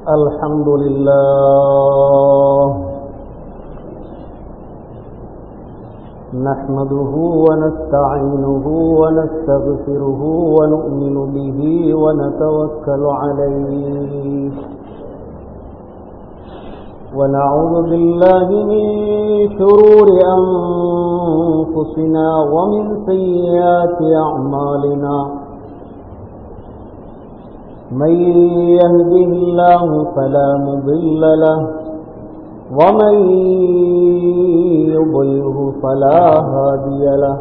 الحمد لله نحمده ونستعينه ونستغفره ونؤمن به ونتوكل عليه ونعوذ بالله من شرور أنفسنا ومن سيئات أعمالنا من يهده الله فلا مضل له ومن يضله فلا هادي له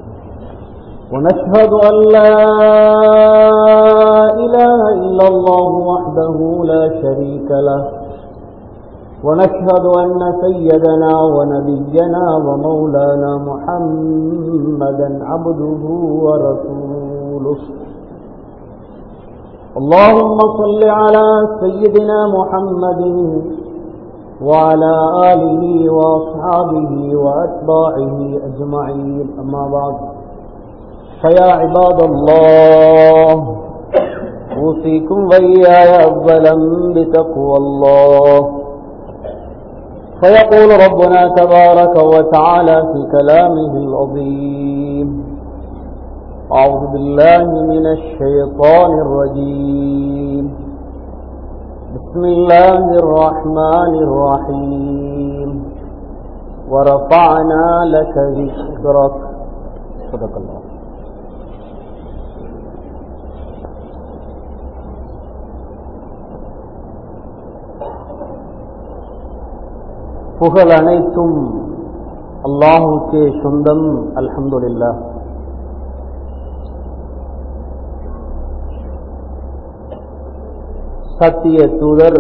ونشهد أن لا إله إلا الله وحده لا شريك له ونشهد أن سيدنا ونبينا ومولانا محمدا عبده ورسوله اللهم صل على سيدنا محمد وعلى آله وأصحابه وأتباعه أجمعين أما بعد فيا عباد الله أوصيكم وإياي أولا بتقوى الله فيقول ربنا تبارك وتعالى في كلامه العظيم أعوذ بالله من الشيطان الرجيم بسم الله الرحمن الرحيم ورفعنا لك ذكرك صدق الله புகழ் அனைத்தும் அல்லாஹுக்கே சொந்தம் அல்ஹம்துலில்லா சத்திய தூதர்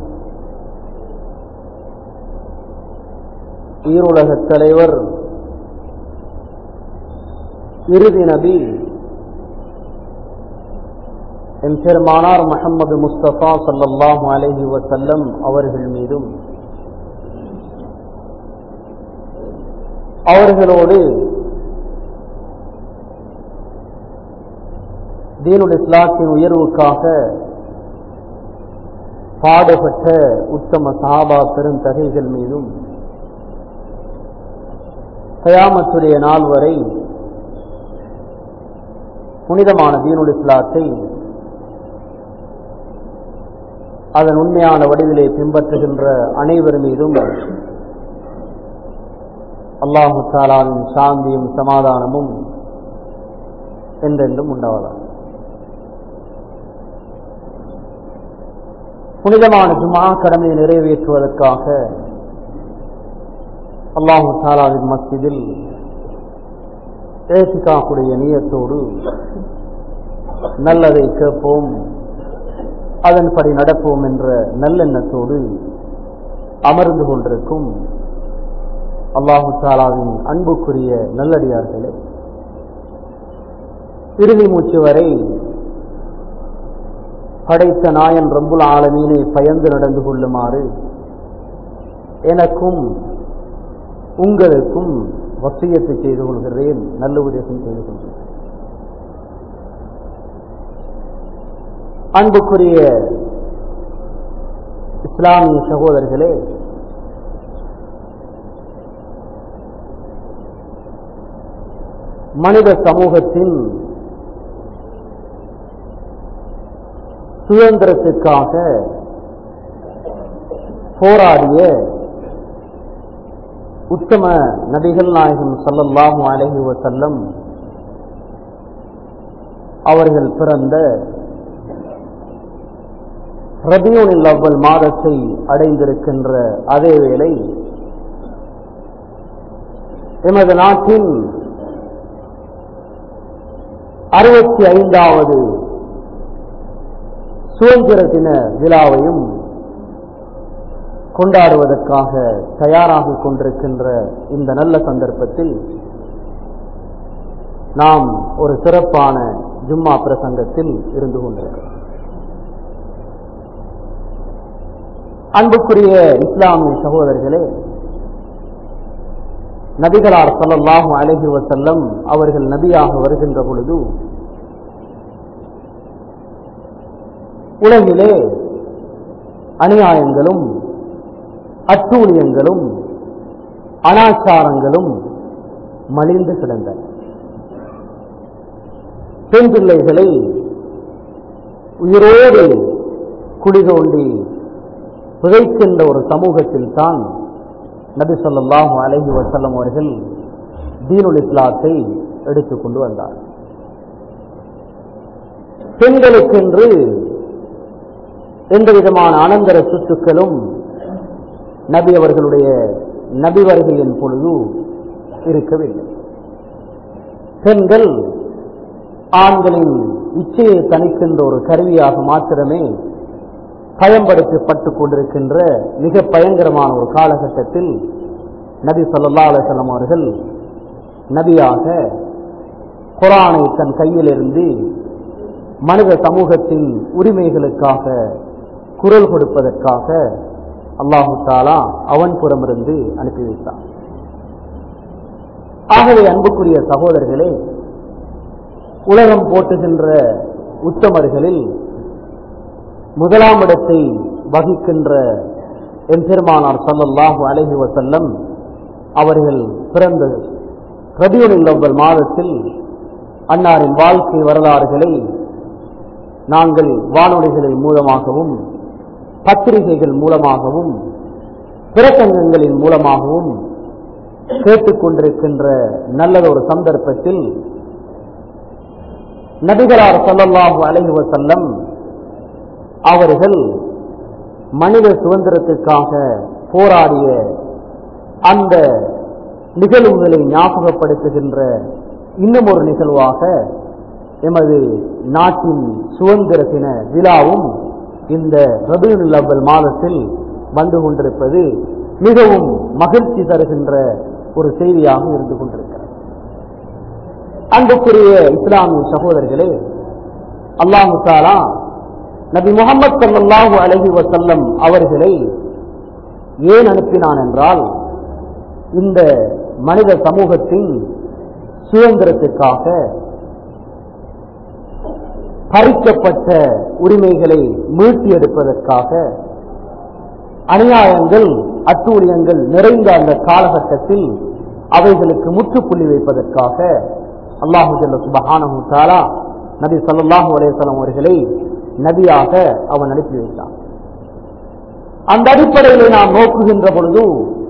ஈருலக தலைவர் இறுதி நபி என் பெருமானார் முகமது முஸ்தபா சல்லாஹூ அலஹி வசல்லம் அவர்கள் மீதும் அவர்களோடு தீனுல் இஸ்லாத்தின் உயர்வுக்காக பாடுபட்ட உத்தம சாபா பெருந்தகைகள் மீதும் கயாமத்துடைய நாள் வரை புனிதமான தீனுல் இஸ்லாத்தை அதன் உண்மையான வடிவிலே பின்பற்றுகின்ற அனைவர் மீதும் அல்லாஹு தாலாவின் சாந்தியும் சமாதானமும் என்றென்றும் உண்டாவலாம் புனிதமான ஜுமா கடமையை நிறைவேற்றுவதற்காக அல்லாஹு தாலாவின் மத்தியில் ஏசிக்காக்கூடிய நீயத்தோடு நல்லதை கேட்போம் அதன்படி நடப்போம் என்ற நல்லெண்ணத்தோடு அமர்ந்து கொண்டிருக்கும் அல்லாஹு தாலாவின் அன்புக்குரிய நல்லடியார்களே இறுதி மூச்சு வரை படைத்த நாயன் ரம்புல் ஆலமீனை பயந்து நடந்து கொள்ளுமாறு எனக்கும் உங்களுக்கும் வசியத்தை செய்து கொள்கிறேன் நல்ல உதயம் செய்து கொள்கிறேன் அன்புக்குரிய இஸ்லாமிய சகோதரர்களே மனித சமூகத்தின் சுதந்திரத்திற்காக போராடிய உத்தம நபிகள் நாயகம் சல்லல்லாஹு அலஹி வசல்லம் அவர்கள் பிறந்த ரபியூனில் அவ்வல் மாதத்தை அடைந்திருக்கின்ற அதே வேளை எமது நாட்டின் அறுபத்தி ஐந்தாவது சுதந்திர தின விழாவையும் கொண்டாடுவதற்காக தயாராக கொண்டிருக்கின்ற இந்த நல்ல சந்தர்ப்பத்தில் நாம் ஒரு சிறப்பான ஜும்மா பிரசங்கத்தில் இருந்து கொண்டிருக்கிறோம் அன்புக்குரிய இஸ்லாமிய சகோதரர்களே நபிகளார் ஸல்லல்லாஹு அலைஹி வஸல்லம் அவர்கள் நபியாக வருகின்ற பொழுது உலகிலே அநியாயங்களும் அட்டூழியங்களும் அனாச்சாரங்களும் மலிந்து கிடந்தன பெண் பிள்ளைகளை உயிரோடு குடிதோண்டி புதைக்கின்ற ஒரு சமூகத்தில் தான் நபி சொல்லாஹு அலஹி வசல்லம் அவர்கள் தீனுல் இஸ்லாத்தை எடுத்துக்கொண்டு வந்தார் பெண்களுக்கென்று எந்த விதமான அனந்தர சுற்றுக்களும் நபி அவர்களுடைய நபி வருகையின் பொழுது இருக்கவில்லை பெண்கள் ஆண்களின் இச்சையை தணிக்கின்ற ஒரு கருவியாக மாத்திரமே பயன்படுத்தப்பட்டுக் கொண்டிருக்கின்ற மிக பயங்கரமான ஒரு காலகட்டத்தில் நபி சொல்லா அலுவலம் அவர்கள் நபியாக குரானை தன் கையிலிருந்து மனித சமூகத்தின் உரிமைகளுக்காக குரல் கொடுப்பதற்காக அல்லாஹு தாலா அவன் புறமிருந்து அனுப்பி வைத்தான் ஆகவே அன்புக்குரிய சகோதரர்களே உலகம் போட்டுகின்ற உத்தமர்களில் முதலாம் இடத்தை வகிக்கின்ற எம்பெருமானார் சல்லல்லாஹு அலஹி வசல்லம் அவர்கள் பிறந்த ரபியுனில் அவ்வல் மாதத்தில் அன்னாரின் வாழ்க்கை வரலாறுகளை நாங்கள் வானொலிகளின் மூலமாகவும் பத்திரிகைகள் மூலமாகவும் பிரசங்கங்களின் மூலமாகவும் கேட்டுக்கொண்டிருக்கின்ற நல்லதொரு சந்தர்ப்பத்தில் நபிகளார் சல்லல்லாஹு அலைஹி வசல்லம் அவர்கள் மனித சுதந்திரத்திற்காக போராடிய அந்த நிகழ்வுகளை ஞாபகப்படுத்துகின்ற இன்னும் ஒரு நிகழ்வாக எமது நாட்டின் சுதந்திர தின விழாவும் இந்த ரபீனுல் அவ்வல் மாதத்தில் வந்து கொண்டிருப்பது மிகவும் மகிழ்ச்சி தருகின்ற ஒரு செய்தியாக இருந்து கொண்டிருக்கிறது அன்புக்குரிய இஸ்லாமிய சகோதரர்களே அல்லாஹு தாலா நபி முகமது சல்லாஹூ அலஹி வசல்லம் அவர்களை ஏன் அனுப்பினான் என்றால் இந்த மனித சமூகத்தின் சுதந்திரத்திற்காக பறிக்கப்பட்ட உரிமைகளை மீட்டி எடுப்பதற்காக அநியாயங்கள் அட்டூழியங்கள் நிறைந்த அந்த காலகட்டத்தில் அவைகளுக்கு முற்றுப்புள்ளி வைப்பதற்காக அல்லாஹு ஜல்ல சுபஹானஹு தாலா நபி ஸல்லல்லாஹு அலைஹி வஸல்லம் அவர்களை நபியாக அவன் அனுப்பி வைத்தான் அந்த அடிப்படையில் நாம் நோக்குகின்ற பொழுது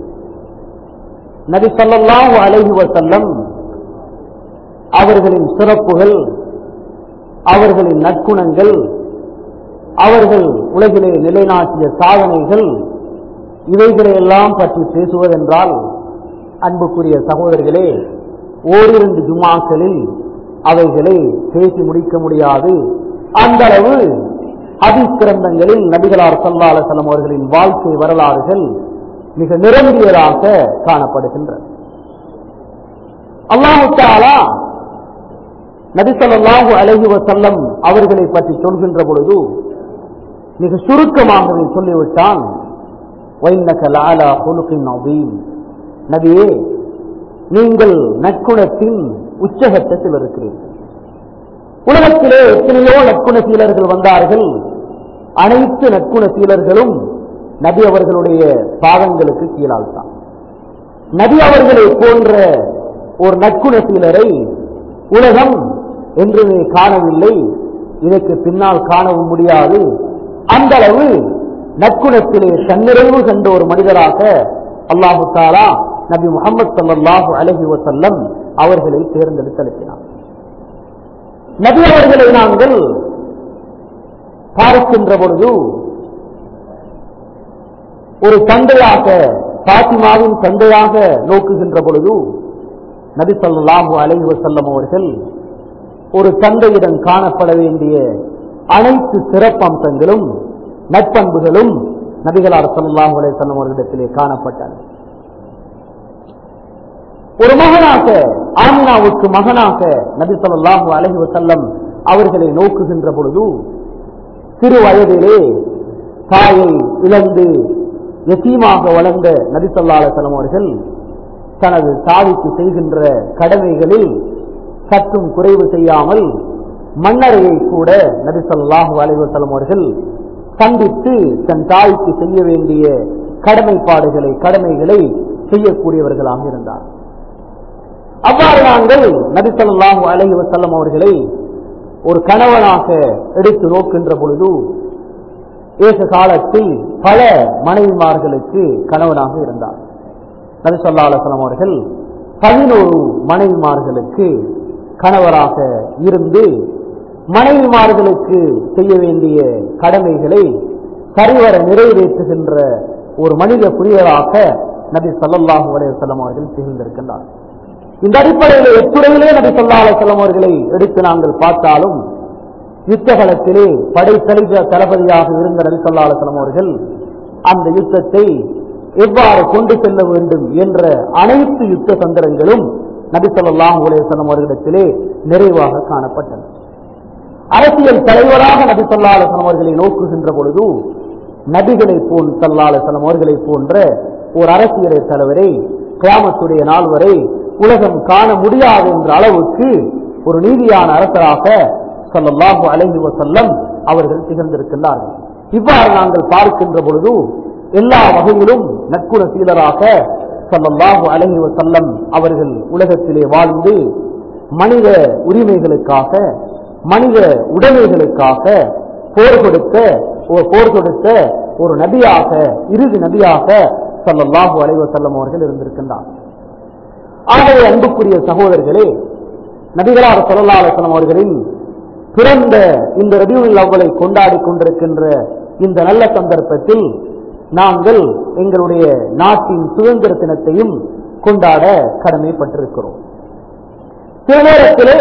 நபி ஸல்லல்லாஹு அலைஹி வஸல்லம் அவர்களின் சிறப்புகள் அவர்களின் நற்குணங்கள் அவர்கள் உலகிலே நிலைநாட்டிய சாதனைகள் இவைகளை எல்லாம் பற்றி பேசுவதென்றால் அன்புக்குரிய சகோதரர்களே ஓரிரண்டு ஜுமாக்களில் அவைகளை பேசி முடிக்க முடியாது அந்த அளவு அதிசிறந்தங்களில் நபிகளார் சல்லாசலம் அவர்களின் வாழ்க்கை வரலாறுகள் மிக நிரம்பியதாக காணப்படுகின்றன அல்லாஹு தாலா நபிசல்லாஹு அலஹி வசல்லம் அவர்களை பற்றி சொல்கின்ற பொழுது மிக சுருக்கமாகவே சொல்லிவிட்டான் நபியே நீங்கள் நற்குணத்தின் உச்சகட்டத்தில் இருக்கிறீர்கள் உலகத்திலே எத்தனையோ நற்குண சீலர்கள் வந்தார்கள் அனைத்து நற்குண சீலர்களும் நபி அவர்களுடைய பாதங்களுக்கு கீழால் தான் நபி அவர்களை போன்ற ஒரு நற்குண சீலரை உலகம் என்றுமே காணவில்லை இதற்கு பின்னால் காணவும் முடியாது அந்த அளவு நற்குணத்திலே தன்னிறைவு கண்ட ஒரு மனிதராக அல்லாஹு தாலா நபி முகமது சல்லாஹூ அலஹி வசல்லம் அவர்களை தேர்ந்தெடுத்து அனுப்பினார் நபி அவர்களை நாங்கள் பார்க்கின்ற பொழுது ஒரு தந்தையாக பாத்திமாவின் தந்தையாக நோக்குகின்ற பொழுது நபி சொல்லாஹு அலஹி வசல்லம் அவர்கள் ஒரு தந்தையிடம் காணப்பட வேண்டிய அனைத்து சிறப்பம்சங்களும் நற்பண்புகளும் நபிகளார் சொல்லாஹு அலையம் அவர்களிடத்திலே காணப்பட்டன ஒரு மகனாக ஆமினாவுக்கு மகனாக நபி சொல்லாஹு அலஹி வசல்லம் அவர்களை நோக்குகின்ற பொழுது சிறு வயதிலே தாயை இழந்து எசீமாக வளர்ந்த நபி சொல்லா அலுவலம் அவர்கள் தனது தாய்க்கு செய்கின்ற கடமைகளில் சற்றும் குறைவு செய்யாமல் மன்னரையை கூட நபி சொல்லாஹு அலைவசலம் அவர்கள் சந்தித்து தன் தாய்க்கு செய்ய வேண்டிய கடமைப்பாடுகளை கடமைகளை செய்யக்கூடியவர்களாக இருந்தார் அவ்வாறு நாங்கள் நபிசல்லாஹு அலஹி வசல்லம் அவர்களை ஒரு கணவனாக எடுத்து நோக்கின்ற பொழுது ஏக காலத்தில் பல மனைவிமார்களுக்கு கணவனாக இருந்தார் நபிசல்லா அலுவலம் அவர்கள் பதினோரு மனைவிமார்களுக்கு கணவராக இருந்து மனைவிமார்களுக்கு செய்ய வேண்டிய கடமைகளை சரிவர நிறைவேற்றுகின்ற ஒரு மனித புரியராக நபி சல்லாஹூ அலையம் அவர்கள் திகழ்ந்திருக்கின்றார் இந்த அடிப்படையில் எத்துறையிலே நபி சொல்லா அலுவலம் அவர்களை எடுத்து நாங்கள் பார்த்தாலும் யுத்த களத்திலே படை தலிப தளபதியாக இருந்த நபி சொல்லா அலுவலம் அவர்கள் அந்த யுத்தத்தை எவ்வாறு கொண்டு செல்ல வேண்டும் என்ற அனைத்து யுத்த தந்திரங்களும் நபி சொல்லாஹ் உலேசனம் அவர்களிடத்திலே நிறைவாக காணப்பட்டன அரசியல் தலைவராக நபி சொல்லா அலுவலம் அவர்களை நோக்குகின்ற பொழுது நபிகளை போல் சல்லா அலுவலம் அவர்களை போன்ற ஒரு அரசியலை தலைவரை கிராமத்துடைய நாள் வரை உலகம் காண முடியாது என்ற அளவுக்கு ஒரு நீதியான அரசராக சொல்லல்லாஹு அலஹி வசல்லம் அவர்கள் திகழ்ந்திருக்கின்றார்கள் இவ்வாறு நாங்கள் பார்க்கின்ற பொழுது எல்லா வகையிலும் நற்குண சீலராக சொல்லல்லாஹு அலஹி வசல்லம் அவர்கள் உலகத்திலே வாழ்ந்து மனித உரிமைகளுக்காக மனித உடைமைகளுக்காக போர் கொடுத்த போர் கொடுத்த ஒரு நபியாக இறுதி நபியாக சொல்லல்லாஹு அலைவசல்லம் அவர்கள் இருந்திருக்கின்றார் ஆகவே அன்புக்குரிய சகோதரர்களே நபிகளார் சொல்லல்லா அலுவலம் அவர்களின் பிறந்த இந்த ரபியுல் அவ்வளை கொண்டாடி கொண்டிருக்கின்ற இந்த நல்ல சந்தர்ப்பத்தில் நாங்கள் எங்களுடைய நாட்டின் சுதந்திர தினத்தையும் கொண்டாட கடமைப்பட்டிருக்கிறோம் சில நேரத்திலே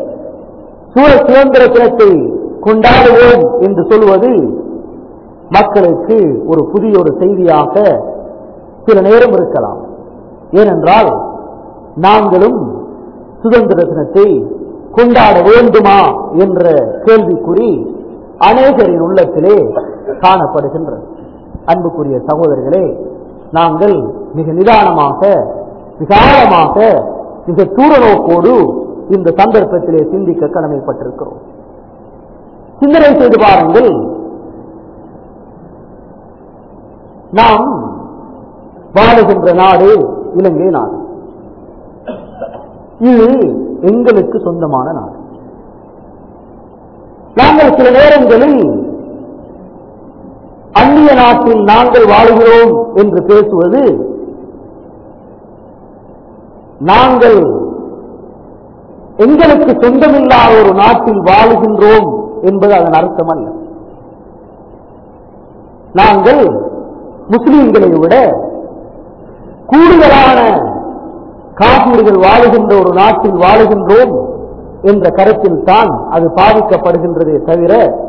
சுதந்திர தினத்தை கொண்டாடுவோம் என்று சொல்வது மக்களுக்கு ஒரு புதிய ஒரு செய்தியாக சில நேரம் இருக்கலாம் ஏனென்றால் நாங்களும் சுதந்திர தினத்தை கொண்டாட வேண்டுமா என்ற கேள்விக்குறி அநேகரின் உள்ளத்திலே காணப்படுகின்றது அன்புக்குரிய சகோதரர்களே நாங்கள் மிக நிதானமாக மிக ஆழமாக மிக தூர நோக்கோடு இந்த சந்தர்ப்பத்திலே சிந்திக்க கடமைப்பட்டிருக்கிறோம் சிந்தனை செய்து பாருங்கள் நாம் வாழுகின்ற நாடு இலங்கை நாடு இது எங்களுக்கு சொந்தமான நாடு நாங்கள் சில நேரங்களில் அந்நிய நாட்டில் நாங்கள் வாழுகிறோம் என்று பேசுவது நாங்கள் எங்களுக்கு சொந்தமில்லாத ஒரு நாட்டில் வாழுகின்றோம் என்பது அதன் அர்த்தம் அல்ல நாங்கள் முஸ்லீம்களை விட கூடுதலான காப்பீடுகள் வாழுகின்ற ஒரு நாட்டில் வாழுகின்றோம் என்ற கருத்தில் தான் அது பாதிக்கப்படுகின்றதே தவிர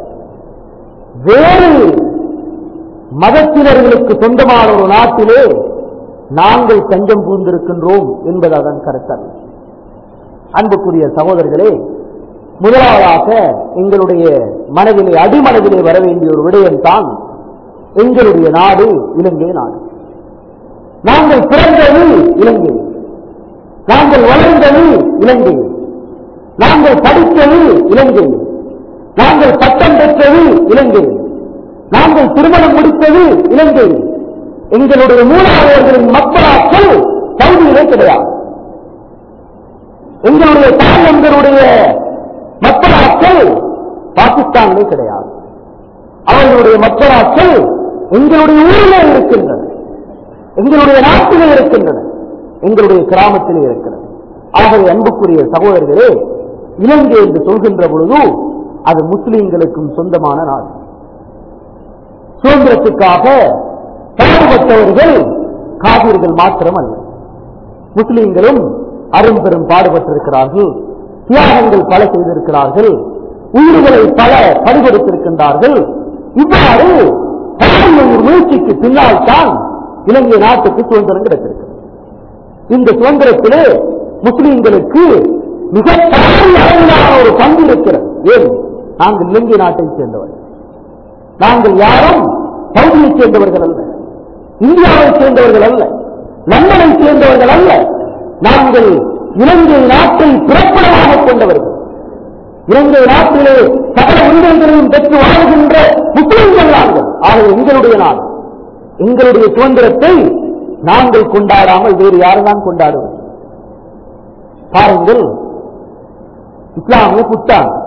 வேறு மதத்தினர்களுக்கு சொந்தமான ஒரு நாட்டிலே நாங்கள் தஞ்சம் பூந்திருக்கின்றோம் என்பது அதன் கருத்தல் அன்புக்குரிய சகோதரர்களே முதலாவதாக எங்களுடைய மனதிலே அடிமனதிலே வர வேண்டிய ஒரு விடயம் தான் எங்களுடைய நாடு இலங்கை நாடு நாங்கள் பிறந்தது இலங்கை நாங்கள் வளர்ந்தது இலங்கை நாங்கள் படித்தது இலங்கை நாங்கள் பட்டம் பெற்றது இலங்கை நாங்கள் திருமணம் முடித்தது இலங்கை எங்களுடைய மூலாளர்களின் மக்களாக்கள் சவுதியிலே கிடையாது எங்களுடைய தாயந்தருடைய மக்களாக்கள் பாகிஸ்தானிலே கிடையாது அவர்களுடைய மக்களாக்கள் எங்களுடைய ஊரிலே இருக்கின்றன எங்களுடைய நாட்டிலே இருக்கின்றன எங்களுடைய கிராமத்திலே இருக்கிறது ஆகவே அன்புக்குரிய சகோதரர்களே இலங்கை என்று சொல்கின்ற பொழுது அது முஸ்லிம்களுக்கும் சொந்தமான நாடு சுதந்திரத்துக்காக பாடுபட்டவர்கள் காவிர்கள் மாத்திரமல்ல முஸ்லிம்களும் அரும்பெரும் பாடுபட்டிருக்கிறார்கள் தியாகங்கள் பல செய்திருக்கிறார்கள் உயிர்களை பல படுகொடுத்திருக்கின்றார்கள் இவ்வாறு ஒரு முயற்சிக்கு பின்னால் தான் இலங்கை நாட்டுக்கு சுதந்திரம் கிடைத்திருக்கிறது இந்த சுதந்திரத்திலே முஸ்லிம்களுக்கு மிக அளவிலான ஒரு பங்கு இருக்கிறது ஏன் நாங்கள் இலங்கை நாட்டை சேர்ந்தவர்கள் நாங்கள் யாரும் பகுதியை சேர்ந்தவர்கள் அல்ல இந்தியாவை சேர்ந்தவர்கள் அல்ல லண்டனை சேர்ந்தவர்கள் அல்ல நாங்கள் இலங்கை நாட்டை பிறப்பிடமாக கொண்டவர்கள் இலங்கை நாட்டிலே சகல உரிமைகளையும் பெற்று வாழ்கின்ற முஸ்லிம்கள் நாங்கள் ஆகவே எங்களுடைய நாடு எங்களுடைய சுதந்திரத்தை நாங்கள் கொண்டாடாமல் வேறு யாருதான் கொண்டாடுவது பாருங்கள் இஸ்லாமிய புத்தாண்டு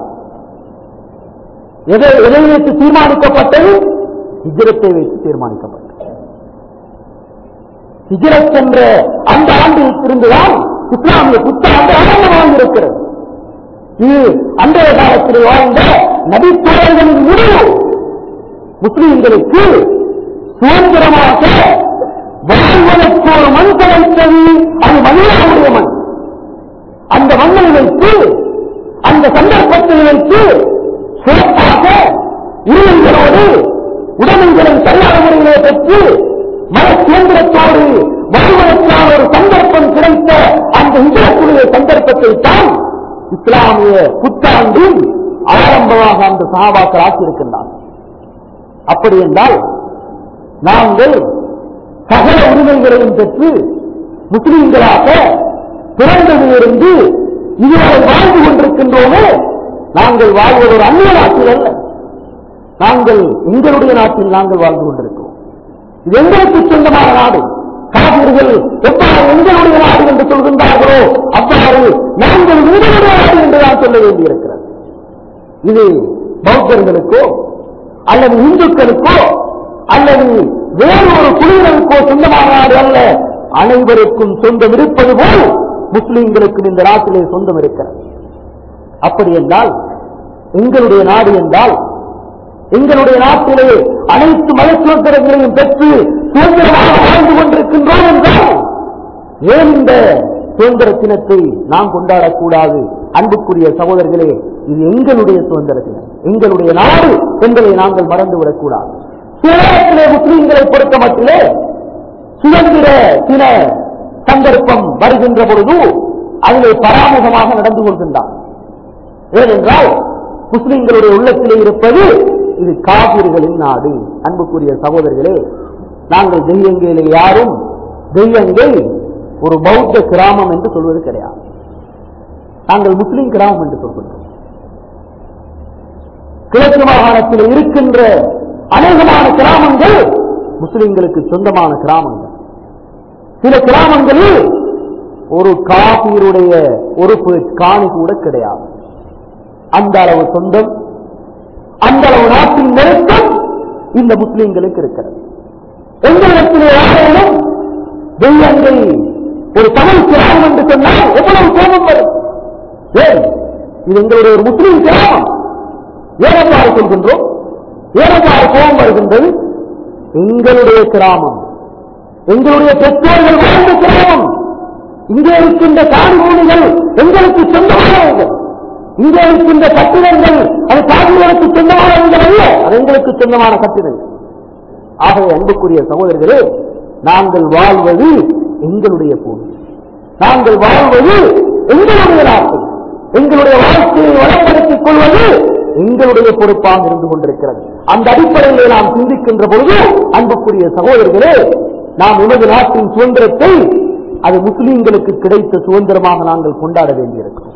எதை எதை வைத்து தீர்மானிக்கப்பட்டது ஹிஜரத்தை வைத்து தீர்மானிக்கப்பட்டது ஹிஜரத் என்ற அந்த ஆண்டில் இருந்துதான் இஸ்லாமிய புத்தாண்டு ஆரம்பமாக இருக்கிறது இது அன்றைய காலத்தில் வாழ்ந்த நபித்தோழர்களின் முடிவு முஸ்லிம்களுக்கு சுதந்திரமாக வாழ்வதற்கு ஒரு மண் கிடைத்தது அது மனிதனுடைய மண் அந்த மண்ணை வைத்து அந்த சந்தர்ப்பத்தை வைத்து சிறப்பாக உரிமைகளோடு உடமைகளை சரியான முறையிலே பெற்று மன சுதந்திரத்தோடு வாழ்வதற்கான ஒரு சந்தர்ப்பம் கிடைத்த அந்த இந்தியத்துடைய சந்தர்ப்பத்தை தான் இஸ்லாமிய புத்தாண்டில் ஆரம்பமாக அந்த சகாபாக்கள் ஆக்கியிருக்கின்றார் அப்படி என்றால் நாங்கள் சகல உரிமைகளையும் பெற்று முஸ்லிம்களாக பிறந்ததிலிருந்து இதுவரை வாழ்ந்து கொண்டிருக்கின்றோமோ நாங்கள் வாழ்வது ஒரு அந்நிய நாட்டில் அல்ல நாங்கள் எங்களுடைய நாட்டில் நாங்கள் வாழ்ந்து கொண்டிருக்கிறோம் இது எங்களுக்கு சொந்தமான நாடு காவிர்கள் எவ்வாறு எங்களுடைய நாடு என்று சொல்கின்றார்களோ அவ்வாறு நாங்கள் உங்களுடைய நாடு என்று நான் சொல்ல வேண்டியிருக்கிறது இது பௌத்தர்களுக்கோ அல்லது இந்துக்களுக்கோ அல்லது வேறு ஒரு குழுவினருக்கோ சொந்தமான நாடு அல்ல அனைவருக்கும் சொந்தம் இருப்பது போல் முஸ்லிம்களுக்கும் இந்த நாட்டிலே சொந்தம் இருக்கிறது அப்படி என்றால் எங்களுடைய நாடு என்றால் எங்களுடைய நாட்டிலே அனைத்து மத சுதந்திரங்களையும் பெற்று சுதந்திரமாக வாழ்ந்து கொண்டிருக்கின்றோம் என்றால் ஏன் இந்த சுதந்திர தினத்தை நாம் கொண்டாடக்கூடாது அன்புக்குரிய சகோதரர்களே இது எங்களுடைய சுதந்திர தினம் எங்களுடைய நாடு என்பதை நாங்கள் மறந்துவிடக்கூடாது சிலத்திலே முஸ்லீம்களை பொறுத்த மட்டிலே சுதந்திர தின சந்தர்ப்பம் வருகின்ற பொழுது அதிலே பராமுகமாக நடந்து கொள்கின்றார் ஏனென்றால் முஸ்லிம்களுடைய உள்ளத்திலே இருப்பது இது காவிர்களின் நாடு அன்புக்குரிய சகோதரர்களே நாங்கள் தெய்யங்கையிலே யாரும் தெய்யங்கை ஒரு பௌத்த கிராமம் என்று சொல்வது கிடையாது நாங்கள் முஸ்லிம் கிராமம் என்று சொல்கின்றோம் கிழக்கு மாகாணத்தில் இருக்கின்ற அநேகமான கிராமங்கள் முஸ்லிம்களுக்கு சொந்தமான கிராமங்கள் சில கிராமங்களில் ஒரு காபீருடைய ஒரு காணி கூட கிடையாது அந்த அளவு சொந்தம் அந்த அளவு நாட்டின் நெருக்கம் இந்த முஸ்லிம்களுக்கு இருக்கிறது எங்களிடத்திலே யாரேனும் தெய்வங்கள் ஒரு தமிழ் கிராமம் என்று சொன்னால் எவ்வளவு கோபம் வரும் ஏன் இது எங்களுடைய ஒரு முஸ்லீம் கிராமம் ஏனெவ்வாறு சொல்கின்றோம் ஏனெவ்வாறு கோபம் வருகின்றது எங்களுடைய கிராமம் எங்களுடைய பெற்றோர்கள் வாழ்ந்த கிராமம் இங்கே இருக்கின்ற காணிமூலிகள் எங்களுக்கு சொந்தமானவர்கள் இங்கே இருக்கின்ற கட்டிடங்கள் அது காவிரிகளுக்கு சொந்தமானவர்கள் அல்ல அது எங்களுக்கு சொந்தமான கட்டிடங்கள் ஆகவே அன்புக்குரிய சகோதரர்களே நாங்கள் வாழ்வது எங்களுடைய பூமி நாங்கள் வாழ்வது எங்களுடைய நாட்டு எங்களுடைய வாழ்க்கையை வளப்படுத்திக் கொள்வது எங்களுடைய பொறுப்பாக இருந்து கொண்டிருக்கிறது அந்த அடிப்படையிலே நாம் சிந்திக்கின்ற பொழுது அன்புக்குரிய சகோதரர்களே நாம் உலக நாட்டின் சுதந்திரத்தை அது முஸ்லீம்களுக்கு கிடைத்த சுதந்திரமாக நாங்கள் கொண்டாட வேண்டியிருக்கிறோம்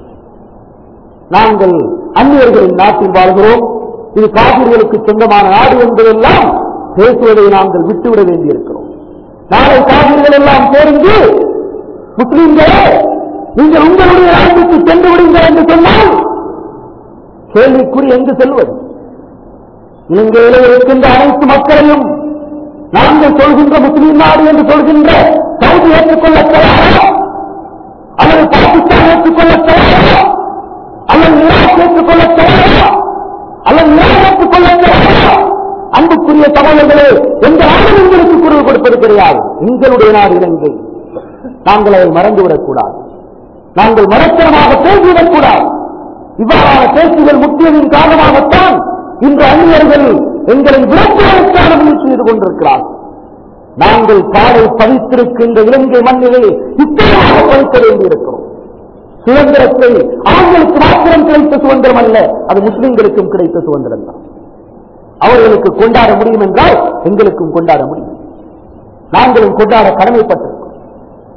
நாங்கள் அந்நியர்களின் நாட்டில் வாழ்கிறோம் இது காவிர்களுக்கு சொந்தமான நாடு என்பதெல்லாம் பேசுவதை நாங்கள் விட்டுவிட வேண்டியிருக்கிறோம் நாளை காவிர்கள் எல்லாம் சேர்ந்து முஸ்லீம்களே நீங்கள் உங்களுடைய நாட்டுக்கு சென்று விடுங்கள் என்று சொன்னால் கேள்விக்குறி எங்கு செல்வது இலங்கையிலே இருக்கின்ற அனைத்து மக்களையும் நாங்கள் சொல்கின்ற முஸ்லீம் நாடு என்று சொல்கின்ற சவுதி ஏற்றுக்கொள்ள தயாரா அல்லது பாகிஸ்தான் ஏற்றுக்கொள்ள தயாரா அல்லது ஈராக் ஏற்றுக்கொள்ள தயாரா அல்லது ஈரான் ஏற்றுக்கொள்ள தயாரா அன்புக்குரிய சகோதரர்களே எந்த நாடும் உங்களுக்கு குரல் கொடுப்பது கிடையாது எங்களுடைய நாடு இலங்கை நாங்கள் அதை மறந்துவிடக் கூடாது நாங்கள் மரத்தனமாக பேசிவிடக் கூடாது இவ்வாறான பேச்சுகள் முக்கியத்தின் காரணமாகத்தான் இன்று அந்நியர்கள் எங்களை விளக்குவதற்கான முயற்சி செய்து கொண்டிருக்கிறார்கள் நாங்கள் காலை பதித்திருக்கின்ற இலங்கை மண்ணிலே இப்படியாக பதிக்க வேண்டியிருக்கிறோம் சுதந்திரத்தை ஆண்களுக்கு மாத்திரம் கிடைத்த சுதந்திரம் அல்ல அது முஸ்லிம்களுக்கும் கிடைத்த சுதந்திரம் தான் அவர்களுக்கு கொண்டாட முடியும் என்றால் எங்களுக்கும் கொண்டாட முடியும் நாங்களும் கொண்டாட கடமைப்பட்டிருக்கிறோம்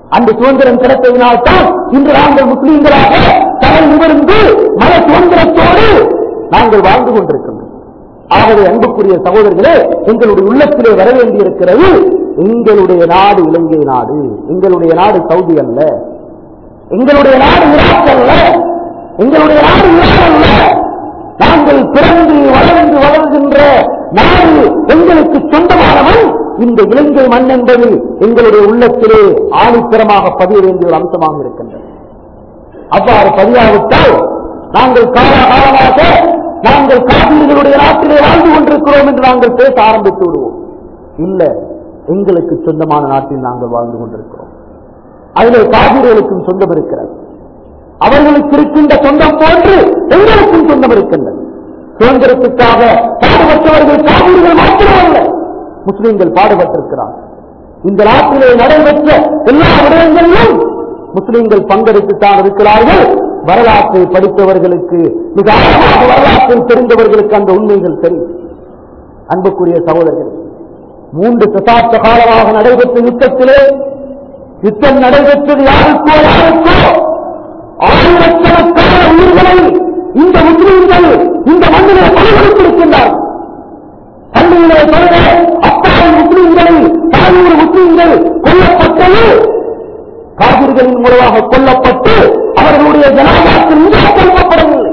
அந்த சுதந்திரம் கிடைத்ததினால் தான் இன்று நாங்கள் முஸ்லீம்களாக தலை நிமிர்ந்து மன சுதந்திரத்தோடு நாங்கள் வாழ்ந்து கொண்டிருக்கின்றோம் ஆகவே அன்புக்குரிய சகோதரர்களே எங்களுடைய உள்ளத்திலே வர வேண்டியிருக்கிறது எங்களுடைய நாடு இலங்கை நாடு எங்களுடைய நாடு சவுதி அல்ல எங்களுடைய நாடு ஈராக் அல்ல எங்களுடைய நாடு ஈரான் அல்ல நாங்கள் பிறந்து வளர்ந்து வளர்கின்ற நாடு எங்களுக்கு சொந்தமானவன் இந்த இலங்கை மண் என்பது எங்களுடைய உள்ளத்திலே ஆணித்தரமாக பதிய வேண்டிய ஒரு அம்சமாக இருக்கின்றது அவ்வாறு பதியாவிட்டால் நாங்கள் காலகாலமாக நாங்கள் காவிரிகளுடைய நாட்டிலே வாழ்ந்து கொண்டிருக்கிறோம் என்று நாங்கள் பேச ஆரம்பித்து விடுவோம் இல்ல எங்களுக்கு சொந்தமான நாட்டில் நாங்கள் வாழ்ந்து கொண்டிருக்கிறோம் அதிலே காவிரிகளுக்கும் சொந்தம் இருக்கிறது அவர்களுக்கு இருக்கின்ற சொந்தம் போன்று எங்களுக்கும் சொந்தம் இருக்கின்றது சுதந்திரத்துக்காக பாடுபட்டவர்கள் காவிரிகள் மாத்திரமல்ல முஸ்லிம்கள் பாடுபட்டிருக்கிறார்கள் இந்த நாட்டிலே நடைபெற்ற எல்லா விடயங்களிலும் முஸ்லிம்கள் பங்கெடுத்துத்தான் இருக்கிறார்கள் வரலாற்றை படித்தவர்களுக்கு மிக ஆழமாக வரலாற்றை தெரிந்தவர்களுக்கு அந்த உண்மைகள் தெரியும் அன்புக்குரிய சகோதரர்கள் மூன்று தசாப்த காலமாக நடைபெற்ற யுத்தத்திலே யுத்தம் நடைபெற்றது யாருக்கோ யாருக்கோ ஆயிரக்கணக்கான உயிர்களை இந்த முஸ்லிம்கள் இந்த மண்ணிலே பணிகொடுத்திருக்கின்றார்கள் பள்ளியிலே சொல்ற அப்பாவின் முஸ்லிம்களில் தாயூர் முஸ்லிம்கள் கொல்லப்பட்டது காவிர்களின் மூலமாக கொல்லப்பட்டு அவர்களுடைய ஜனாதாக்கள் இங்கே கொல்லப்படவில்லை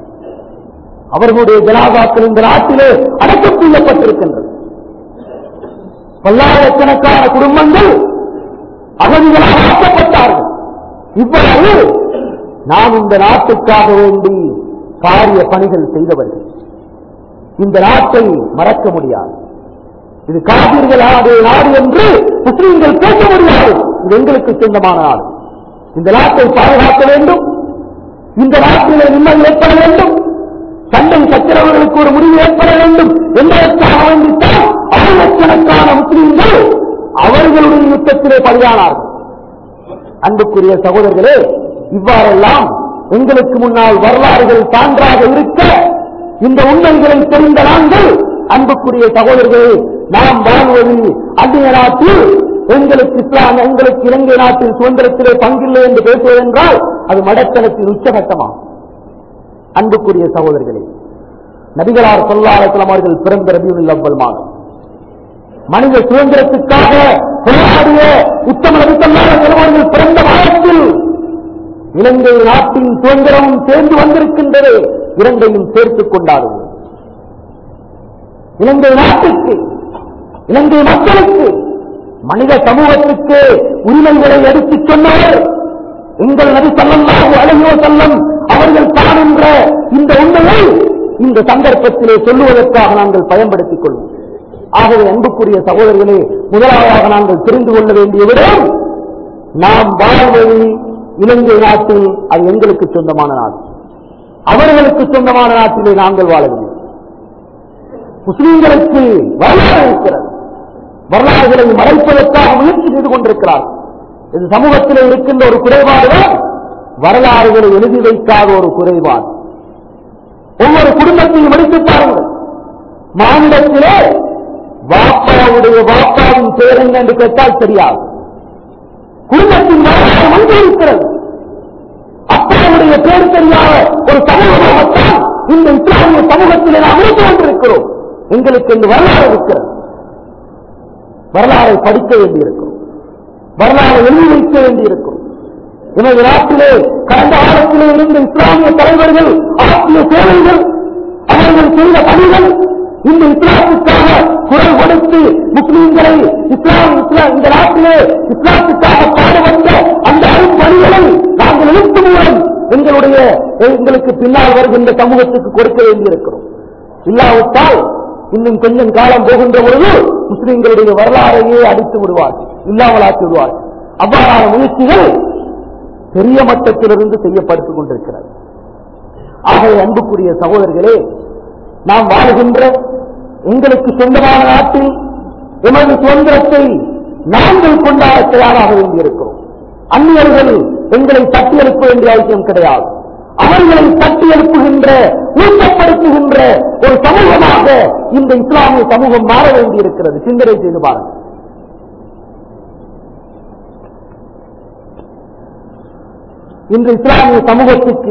அவர்களுடைய ஜனாதாக்கள் இந்த நாட்டிலே அடக்கம் செய்யப்பட்டிருக்கின்றது பல்லாயிரக்கணக்கான குடும்பங்கள் அகதிகளாக ஆக்கப்பட்டார்கள் இவ்வாறு நாம் இந்த நாட்டுக்காக வேண்டி காரிய பணிகள் செய்தவர்கள் இந்த நாட்டை மறக்க முடியாது இது காவிர்கள் நாடு நாடு என்று முஸ்லீம்கள் பேச முடியாது இது எங்களுக்கு சொந்தமான நாடு இந்த நாட்டை பாதுகாக்க வேண்டும் இந்த நாட்டிலே நிம்மதி ஏற்பட வேண்டும் சண்டை சச்சரவுகளுக்கு ஒரு முடிவு ஏற்பட வேண்டும் என்பதற்காக வேண்டித்தான் ஆயிரக்கணக்கான முஸ்லீம்கள் அவர்களுடைய யுத்தத்திலே பலியானார்கள் அன்புக்குரிய சகோதரர்களே இவ்வாறெல்லாம் எங்களுக்கு முன்னால் வரலாறுகள் சான்றாக இருக்க இந்த உண்மைகளை தெரிந்த நாங்கள் அன்புக்குரிய சகோதரர்களே நாம் வாழ்வது அந்நிய நாட்டில் எங்களுக்கு இஸ்லாம் எங்களுக்கு இலங்கை நாட்டில் சுதந்திரத்திலே பங்கில்லை என்று பேசுவதென்றால் அது மடத்தனத்தின் உச்சகட்டமாகும் அன்புக்குரிய சகோதரர்களே நபிகளார் சொல்லாசலம் அவர்கள் பிறந்த ரபியுல் அவ்வல் மாதம் மனித சுதந்திரத்துக்காக போராடிய உத்தம நபித்தல்லாத பெருமார்கள் பிறந்த மாதத்தில் இலங்கை நாட்டின் சுதந்திரமும் சேர்ந்து வந்திருக்கின்றது இரண்டையும் சேர்த்துக் கொண்டாடுவோம் இலங்கை நாட்டுக்கு இலங்கை மக்களுக்கு மனித சமூகத்துக்கு உரிமைகளை எடுத்துச் சொன்னவர் எங்கள் நபி சல்லல்லாஹு அலைஹி செல்லம் அவர்கள் காணுகின்ற இந்த உண்மையை இந்த சந்தர்ப்பத்திலே சொல்லுவதற்காக நாங்கள் பயன்படுத்திக் கொள்வோம் ஆகவே அன்புக்குரிய சகோதரர்களே முதலாவதாக நாங்கள் தெரிந்து கொள்ள வேண்டிய விடம் நாம் வாழ்வது இலங்கை நாட்டில் அது எங்களுக்கு சொந்தமான நாடு அவர்களுக்கு சொந்தமான நாட்டிலே நாங்கள் வாழவில்லை முஸ்லீம்களுக்கு வரலாறு இருக்கிறது வரலாறுகளை மறைப்பதற்காக முயற்சி செய்து கொண்டிருக்கிறார் இது சமூகத்திலே இருக்கின்ற ஒரு குறைபாடுதான் வரலாறுகளை எழுதி வைக்காத ஒரு குறைபாடு ஒவ்வொரு குடும்பத்தையும் எடுத்து பாருங்கள் மாநிலத்திலே வாப்பாவுடைய வாப்பாவின் பெயர் என்ன என்று கேட்டால் தெரியாது குடும்பத்தின் வரலாறு வந்து இருக்கிறது அப்பாவுடைய பேர் தெரியாத ஒரு சமூகமாகத்தான் இந்த இஸ்லாமிய சமூகத்திலே நாம் இருந்து கொண்டிருக்கிறோம் எங்களுக்கு இந்த வரலாறு இருக்கிறது வரலாறை படிக்க வேண்டியிருக்கும் வரலாறு எழுதி வைக்க வேண்டியிருக்கும் எனது நாட்டிலே கடந்த காலத்திலே இருந்த இஸ்லாமிய தலைவர்கள் ஆற்றிய சேவைகள் அவர்கள் செய்த பணிகள் இந்த இஸ்லாத்துக்காக குரல் கொடுத்து முஸ்லீம்களை இஸ்லாம் இஸ்லாம் இந்த நாட்டிலே இஸ்லாத்துக்காக பாடுபட்ட அந்த அரும்பணிகளை நாங்கள் எழுத்து மூலம் எங்களுடைய எங்களுக்கு பின்னால் வருகின்ற சமூகத்துக்கு கொடுக்க வேண்டியிருக்கிறோம் இல்லாவிட்டால் இன்னும் கொஞ்சம் காலம் போகின்ற பொழுது முஸ்லிம்களுடைய வரலாறையே அடித்து விடுவார் இல்லாமலாக்கி விடுவார் அவ்வாறான முயற்சிகள் பெரிய மட்டத்திலிருந்து செய்யப்பட்டுக் கொண்டிருக்கிறது ஆகவே அன்புக்குரிய சகோதரர்களே நாம் வாழ்கின்ற எங்களுக்கு சொந்தமான நாட்டில் எமது சுதந்திரத்தை நாங்கள் கொண்டாட தயாராக வேண்டியிருக்கிறோம் அந்நியர்கள் எங்களை தட்டி எழுப்ப வேண்டிய அவசியம் கிடையாது அவர்களை தட்டி எழுப்புகின்ற ஊக்கப்படுத்துகின்ற ஒரு சமூகமாக இந்த இஸ்லாமிய சமூகம் மாற வேண்டியிருக்கிறது சிந்தனை செய்து பாருங்கள் இன்று இஸ்லாமிய சமூகத்துக்கு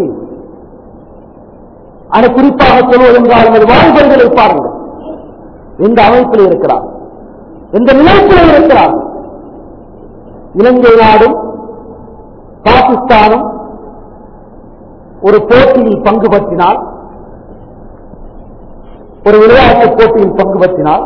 அதை குறிப்பாக சொல்வதென்றால் நமது வாலிபர்களை பாருங்கள் எந்த அமைப்பில் இருக்கிறார் எந்த நிலைப்பில் இருக்கிறார் இலங்கை நாடும் பாகிஸ்தானும் ஒரு போட்டியில் பங்கு பற்றினால் ஒரு விளையாட்டு போட்டியில் பங்கு பற்றினால்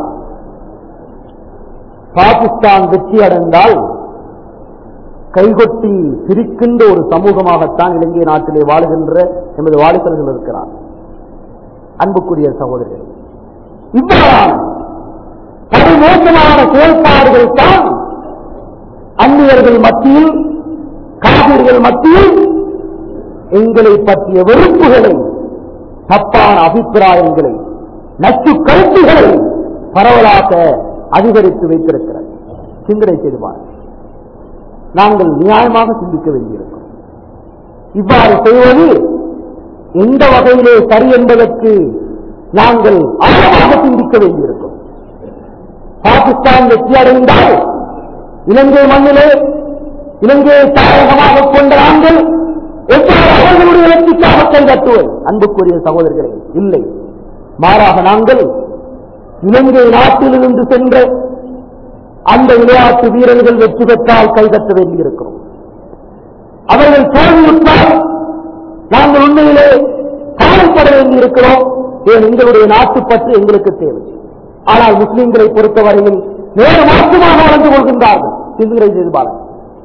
பாகிஸ்தான் வெற்றி அடைந்தால் கைகொட்டி சிரிக்கின்ற ஒரு சமூகமாகத்தான் இலங்கை நாட்டிலே வாழுகின்ற எமது வாலிபர்கள் இருக்கிறார் அன்புக்குரிய சகோதரர்கள் இவ்வாறான படுமோசமான செயல்பாடுகள் தான் அந்நியர்கள் மத்தியில் காவிர்கள் மத்தியில் எங்களை பற்றிய வெறுப்புகளை தப்பான அபிப்பிராயங்களை நச்சு கருத்துகளை பரவலாக அதிகரித்து வைத்திருக்கிறது சிந்தனை செய்து பாருங்கள் நாங்கள் நியாயமாக சிந்திக்க வேண்டியிருக்கும் இவ்வாறு செய்வது எந்த வகையிலே சரி என்பதற்கு நாங்கள் ஆழமாக சிந்திக்க வேண்டியிருக்கும் பாகிஸ்தான் வெற்றி அடைந்தால் இலங்கை மண்ணிலே இலங்கையை தாயகமாக கொண்ட நாங்கள் எவ்வாறு அவர்களுடைய வெற்றிக்காக கைதட்டுவது அன்புக்குரிய சகோதரர்களே இல்லை மாறாக நாங்கள் இலங்கை நாட்டிலிருந்து சென்ற அந்த விளையாட்டு வீரர்கள் வெற்றி பெற்றால் கைதட்ட வேண்டியிருக்கிறோம் அவர்கள் தோல்வியுற்றால் நாங்கள் உண்மையிலே கவலைப்பட வேண்டியிருக்கிறோம் ஏன் எங்களுடைய நாட்டு பற்று எங்களுக்கு தேவை ஆனால் முஸ்லிம்களை பொறுத்தவரையில் நேர மாற்றமாக நடந்து கொள்கின்றார்கள் சிந்தனை செய்து பாருங்கள்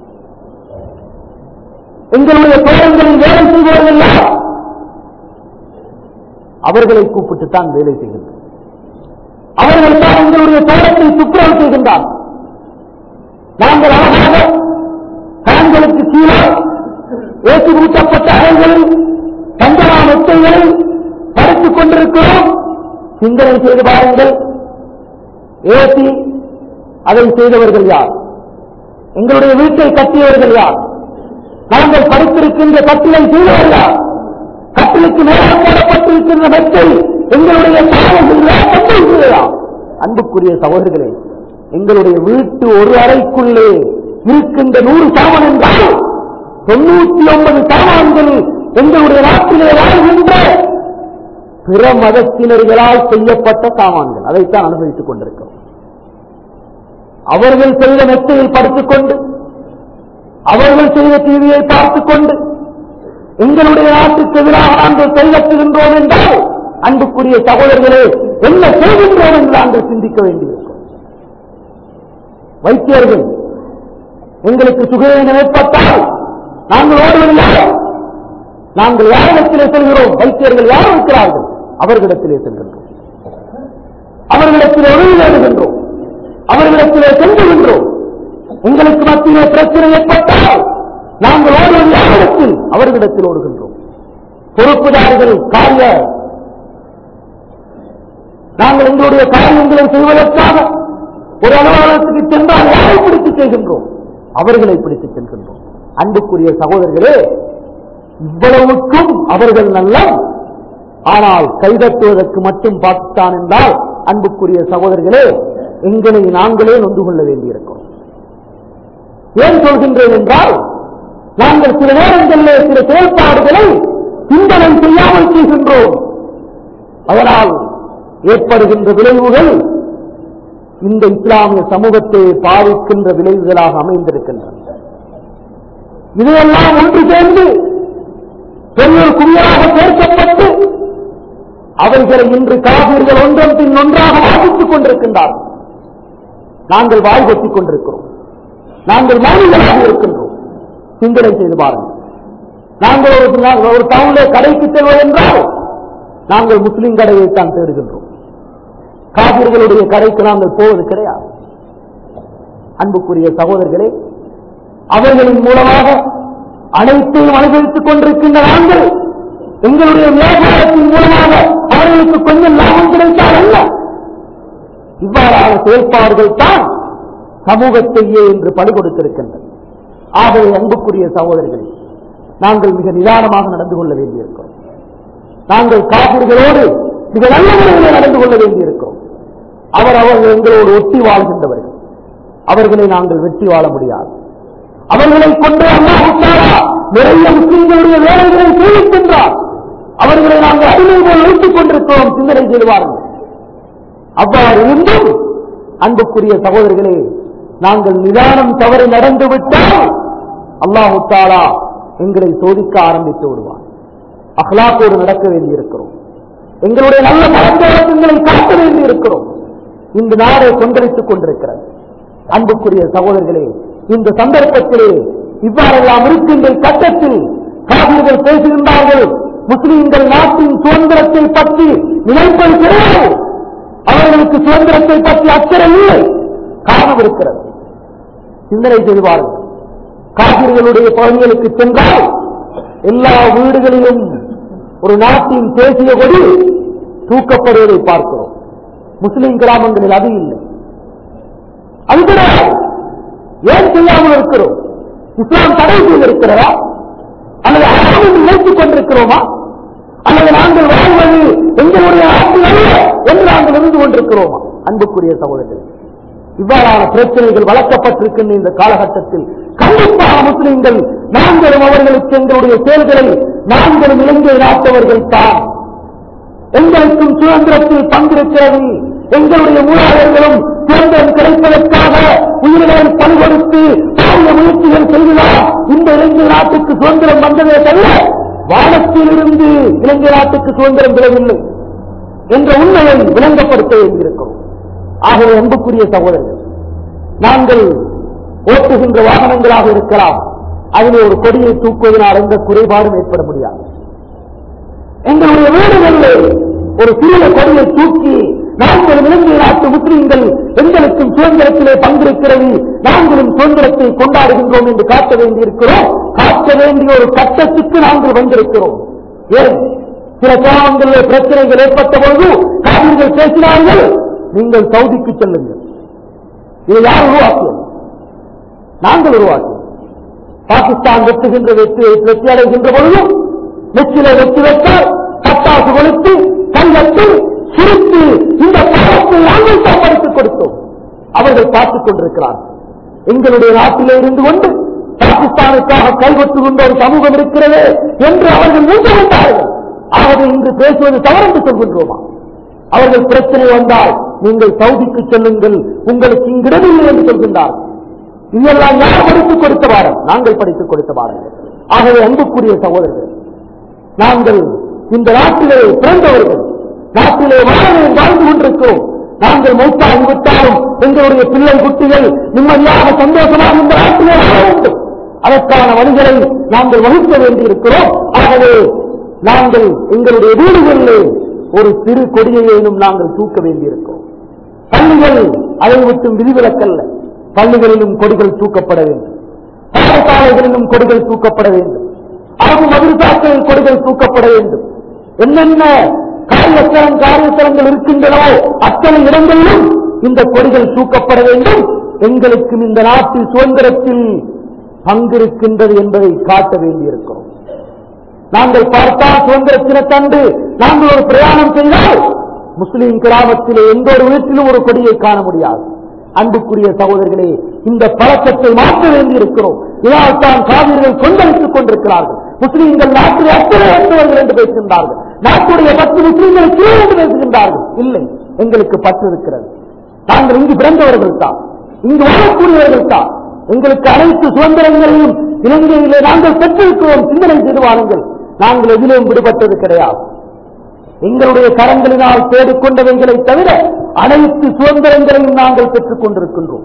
எங்களுடைய தோழர்களில் வேலை செய்வதில்ல அவர்களை கூப்பிட்டுத்தான் வேலை செய்கின்றனர் அவர்கள் தான் எங்களுடைய தோட்டத்தை துப்புரவு செய்கின்றார் நாங்கள் அழகாக கரங்களுக்கு கீழே ஏற்றி ஊட்டப்பட்ட அறைகளில் சந்தனா மெத்தைகளில் படுத்துக் கொண்டிருக்கிறோம் சிந்தனை செய்து பாருங்கள் ஏசி அதை செய்தவர்கள் யார் எங்களுடைய வீட்டை கட்டியவர்கள் யார் நாங்கள் படித்திருக்கின்ற கட்டிலை செய்தவர்கள் யார் கட்டிலுக்கு மேலே போடப்பட்டிருக்கின்ற மெத்தை எங்களுடைய தாயகங்களா அன்புக்குரிய சகோதரர்களே எங்களுடைய வீட்டு ஒரு அறைக்குள்ளே இருக்கின்ற நூறு சாமான் என்றால் தொண்ணூத்தி ஒன்பது சாமான்கள் எங்களுடைய நாட்டிலே வாழ்கின்ற பிற மதத்தினர்களால் செய்யப்பட்ட சாமான்கள் அதைத்தான் அனுபவித்துக் கொண்டிருக்கிறோம் அவர்கள் செய்த மெத்தையில் படுத்துக் கொண்டு அவர்கள் செய்த டிவியை பார்த்துக் கொண்டு எங்களுடைய நாட்டுக்கு எதிராக நாங்கள் கைகட்டுகின்றோம் என்றால் அன்புக்குரிய சகோதரர்களே என்ன செய்கின்றோம் என்று நாங்கள் சிந்திக்க வேண்டியிருக்கும் வைத்தியர்கள் எங்களுக்கு சுகவீனம் ஏற்பட்டால் நாங்கள் ஓடுவதில்லை நாங்கள் யாரிடத்திலே செல்கிறோம் வைத்தியர்கள் யார் இருக்கிறார்கள் அவர்களிடத்திலே செல்கின்றோம் அவர்களிடத்திலே உதவி தேடுகின்றோம் அவர்களிடத்திலே செல்கின்றோம் உங்களுக்கு மத்தியிலே பிரச்சனை ஏற்பட்டால் நாங்கள் ஓடுவது யாரிடத்தில் அவர்களிடத்தில் ஓடுகின்றோம் பொறுப்புதாரிகள் காரிய நாங்கள் எங்களுடைய காரியங்களை செய்வதற்காக ஒரு அலுவலகத்துக்கு சென்றால் யாரை பிடித்து செய்கின்றோம் அவர்களை பிடித்து செல்கின்றோம் அன்புக்குரிய சகோதரர்களே இவ்வளவுக்கும் அவர்கள் நல்லம் ஆனால் கைதட்டுவதற்கு மட்டும் பாகிஸ்தான் என்றால் அன்புக்குரிய சகோதரர்களே எங்களை நாங்களே நொந்து கொள்ள வேண்டியிருக்கிறோம் ஏன் சொல்கின்றேன் என்றால் நாங்கள் சில நேரங்களிலே சில செயல்பாடுகளை சிந்தனை செய்யாமல் செய்கின்றோம் அதனால் ஏற்படுகின்ற விளைவுகள் இந்த இஸ்லாமிய சமூகத்தை பாதிக்கின்ற விளைவுகளாக அமைந்திருக்கின்றன இதையெல்லாம் ஒன்று சேர்ந்து பெரிய குவியலாக சேர்க்கப்பட்டு அவைகளை இன்று காவிர்கள் ஒன்றன் பின் ஒன்றாக வாசித்துக் கொண்டிருக்கின்றார்கள் நாங்கள் வாய் கொத்திக் கொண்டிருக்கிறோம் நாங்கள் மனிதர்களாக இருக்கின்றோம் சிந்தனை செய்து பாருங்கள் நாங்கள் ஒரு நாங்கள் ஒரு டவுன்ல கடைக்கு செல்வதென்றால் நாங்கள் முஸ்லிம் கடையைத்தான் தேடுகின்றோம் காவிர்களுடைய கடைக்கு நாங்கள் போவது கிடையாது அன்புக்குரிய சகோதரர்களே அவர்களின் மூலமாக அனைத்தையும் அனுபவித்துக் கொண்டிருக்கின்ற நாங்கள் எங்களுடைய வியாபாரத்தின் மூலமாக அவர்களுக்கு கொஞ்சம் லாபம் கிடைத்தால் அல்ல இவ்வாறான செயல்பாடுகள் தான் சமூகத்தையே என்று பலி கொடுத்திருக்கின்றன ஆகவே அன்புக்குரிய சகோதரர்களே நாங்கள் மிக நிதானமாக நடந்து கொள்ள வேண்டியிருக்கிறோம் நாங்கள் காப்பீர்களோடு மிக நல்ல முறையில் நடந்து கொள்ள வேண்டியிருக்கிறோம் அவர் அவர்கள் எங்களோடு ஒட்டி வாழ்கின்றவர்கள் அவர்களை நாங்கள் வெற்றி வாழ முடியாது அவர்களை கொண்டு அல்லாஹாரா நிறைய முஸ்லிம்களுடைய வேலைகளை செய்திருக்கின்றார் அவர்களை நாங்கள் அடிமை போல் வைத்துக் கொண்டிருக்கிறோம் சிந்தனை செய்வார்கள் அவ்வாறு இருந்தும் அன்புக்குரிய சகோதரர்களே நாங்கள் நிதானம் தவறு நடந்து விட்டால் அல்லாஹு தாலா எங்களை சோதிக்க ஆரம்பித்து விடுவார் அஹ்லாக்கோடு நடக்க வேண்டியிருக்கிறோம் எங்களுடைய நல்ல பழக்கவழக்கங்களை காட்ட வேண்டியிருக்கிறோம் இந்த நாடை கொந்தளித்துக் கொண்டிருக்கிறது அன்புக்குரிய சகோதரர்களே இந்த சந்தர்ப்பத்திலே இவ்வாறெல்லாம் இருக்கின்ற கட்டத்தில் காவிர்கள் பேசுகின்றார்கள் முஸ்லிம்கள் நாட்டின் சுதந்திரத்தை பற்றி நினைப்பது கிடையாது அவர்களுக்கு சுதந்திரத்தை பற்றி அக்கறை இல்லை காரணம் இருக்கிறது சிந்தனை செய்வார்கள் காவிர்களுடைய பகுதிகளுக்கு சென்றால் எல்லா வீடுகளிலும் ஒரு நாட்டின் தேசிய கொடி தூக்கப்படுவதை பார்க்கிறோம் முஸ்லிம் கிராமங்களில் அது இல்லை அது கிடையாது ஏன் செய்யாமல் இருக்கிறோம் இஸ்லாம் தடை செய்திருக்கிறதா அல்லது ஆளுநர் நினைத்துக் கொண்டிருக்கிறோமா அல்லது நாங்கள் வாழ்வது எங்களுடைய ஆட்சி அல்ல என்று நாங்கள் இருந்து கொண்டிருக்கிறோமா அன்புக்குரிய சகோதரர்கள் இவ்வாறான பிரச்சனைகள் வளர்க்கப்பட்டிருக்கின்ற இந்த காலகட்டத்தில் கண்டிப்பாக முஸ்லிம்கள் நாங்களும் அவர்களுக்கு எங்களுடைய செயல்களை நாங்களும் இலங்கை நாட்டவர்கள் தான் எங்களுக்கும் சுதந்திரத்தில் பங்கிருக்கிறது எங்களுடைய மூலாளர்களும் சுதந்திரம் கிடைப்பதற்காக உயிர்களை பணிகொடுத்து பாரிய முயற்சிகள் செய்ததால் இந்த இலங்கை நாட்டுக்கு சுதந்திரம் வந்ததே தவிர வானத்தில் இருந்து இலங்கை நாட்டுக்கு சுதந்திரம் பெறவில்லை என்ற உண்மையை விளங்கப்படுத்த வேண்டியிருக்கிறோம் ஆகவே அன்புக்குரிய சகோதரர்கள் நாங்கள் ஓட்டுகின்ற வாகனங்களாக இருக்கலாம் அதில் ஒரு கொடியை தூக்குவதனால் எந்த குறைபாடும் ஏற்பட முடியாது எங்களுடைய வீடுகளில் ஒரு சிறிய கொடியை தூக்கி நாங்கள் இலங்கை நாட்டு முஸ்லிம்கள் எங்களுக்கும் சுதந்திரத்திலே பங்கிருக்கிறது நாங்களும் சுதந்திரத்தை கொண்டாடுகின்றோம் என்று காட்ட வேண்டியிருக்கிறோம் காட்ட வேண்டிய ஒரு கட்டத்துக்கு நாங்கள் வந்திருக்கிறோம் ஏன் சில கிராமங்களில் பிரச்சனைகள் ஏற்பட்ட பொழுது காவிர்கள் பேசினார்கள் நீங்கள் சவுதிக்கு செல்லுங்கள் இதை யார் உருவாக்கியது நாங்கள் உருவாக்கியோம் பாகிஸ்தான் வெட்டுகின்ற வெற்றி வெற்றி அடைகின்ற பொழுதும் நெச்சிலை வெற்றி வைத்தால் பட்டாசு கொளுத்து கல்லத்து சிரித்து இந்த பாவத்தை நாங்கள் காப்பாற்றிக் கொடுத்தோம் அவர்கள் பார்த்துக் கொண்டிருக்கிறார்கள் எங்களுடைய நாட்டிலே இருந்து கொண்டு பாகிஸ்தானுக்காக கைவிட்டு கொண்ட ஒரு சமூகம் இருக்கிறது என்று அவர்கள் மூன்று கொண்டார்கள் ஆகவே இன்று பேசுவது தவறென்று சொல்கின்றோமா அவர்கள் பிரச்சனை வந்தால் நீங்கள் சவுதிக்கு செல்லுங்கள் உங்களுக்கு இங்கிடமில்லை என்று சொல்கின்றார்கள் இதெல்லாம் யார் படித்துக் கொடுத்த பாடம் நாங்கள் படித்துக் கொடுத்த பாடங்கள் ஆகவே அன்புக்குரிய சகோதரர்கள் நாங்கள் இந்த நாட்டிலே பிறந்தவர்கள் நாட்டிலே வாழவே வாழ்ந்து கொண்டிருக்கிறோம் நாங்கள் மூத்தாகிவிட்டாலும் எங்களுடைய பிள்ளை குட்டிகள் நிம்மதியாக சந்தோஷமாக இந்த நாட்டிலே வாழ வேண்டும் அதற்கான வழிகளை நாங்கள் வகுக்க வேண்டியிருக்கிறோம் ஆகவே நாங்கள் எங்களுடைய வீடுகளிலே ஒரு சிறு கொடியையும் நாங்கள் தூக்க வேண்டியிருக்கிறோம் பள்ளிகள் அதை விட்டும் விதிவிலக்கல்ல பள்ளிகளிலும் கொடிகள் தூக்கப்பட வேண்டும் பாடசாலைகளிலும் கொடிகள் தூக்கப்பட வேண்டும் அரபு மதுரசாக்களில் கொடிகள் தூக்கப்பட வேண்டும் என்னென்ன காரியஸ்தலம் காரியஸ்தலங்கள் இருக்கின்றனவோ அத்தனை இடங்களிலும் இந்த கொடிகள் தூக்கப்பட வேண்டும் எங்களுக்கும் இந்த நாட்டில் சுதந்திரத்தில் பங்கிருக்கின்றது என்பதை காட்ட வேண்டியிருக்கிறோம் நாங்கள் பார்த்தால் சுதந்திர தினத்தன்று நாங்கள் ஒரு பிரயாணம் செய்தால் முஸ்லிம் கிராமத்திலே எந்த ஒரு வீட்டிலும் ஒரு கொடியை காண முடியாது அன்புக்குரிய சகோதரர்களே இந்த பழக்கத்தை மாற்ற வேண்டியிருக்கிறோம் இதனால் தான் காவிரிகள் கொந்தளித்துக் கொண்டிருக்கிறார்கள் முஸ்லீம்கள் நாட்டில் அத்தனை அற்றவர்கள் என்று பேசுகின்றார்கள் நாட்டுடைய பத்து முஸ்லீம்கள் கீழே என்று பேசுகின்றார்கள் இல்லை எங்களுக்கு பற்று இருக்கிறது நாங்கள் இங்கு பிறந்தவர்கள் தான் இங்கு வாழக்கூடியவர்கள் தான் எங்களுக்கு அனைத்து சுதந்திரங்களையும் இலங்கையிலே நாங்கள் பெற்றிருக்கிறோம் சிந்தனை செய்து வாருங்கள் நாங்கள் எதிலும் விடுபட்டது கிடையாது எங்களுடைய கரங்களினால் தேடிக்கொண்டவைகளை தவிர அனைத்து சுதந்திரங்களையும் நாங்கள் பெற்றுக் கொண்டிருக்கின்றோம்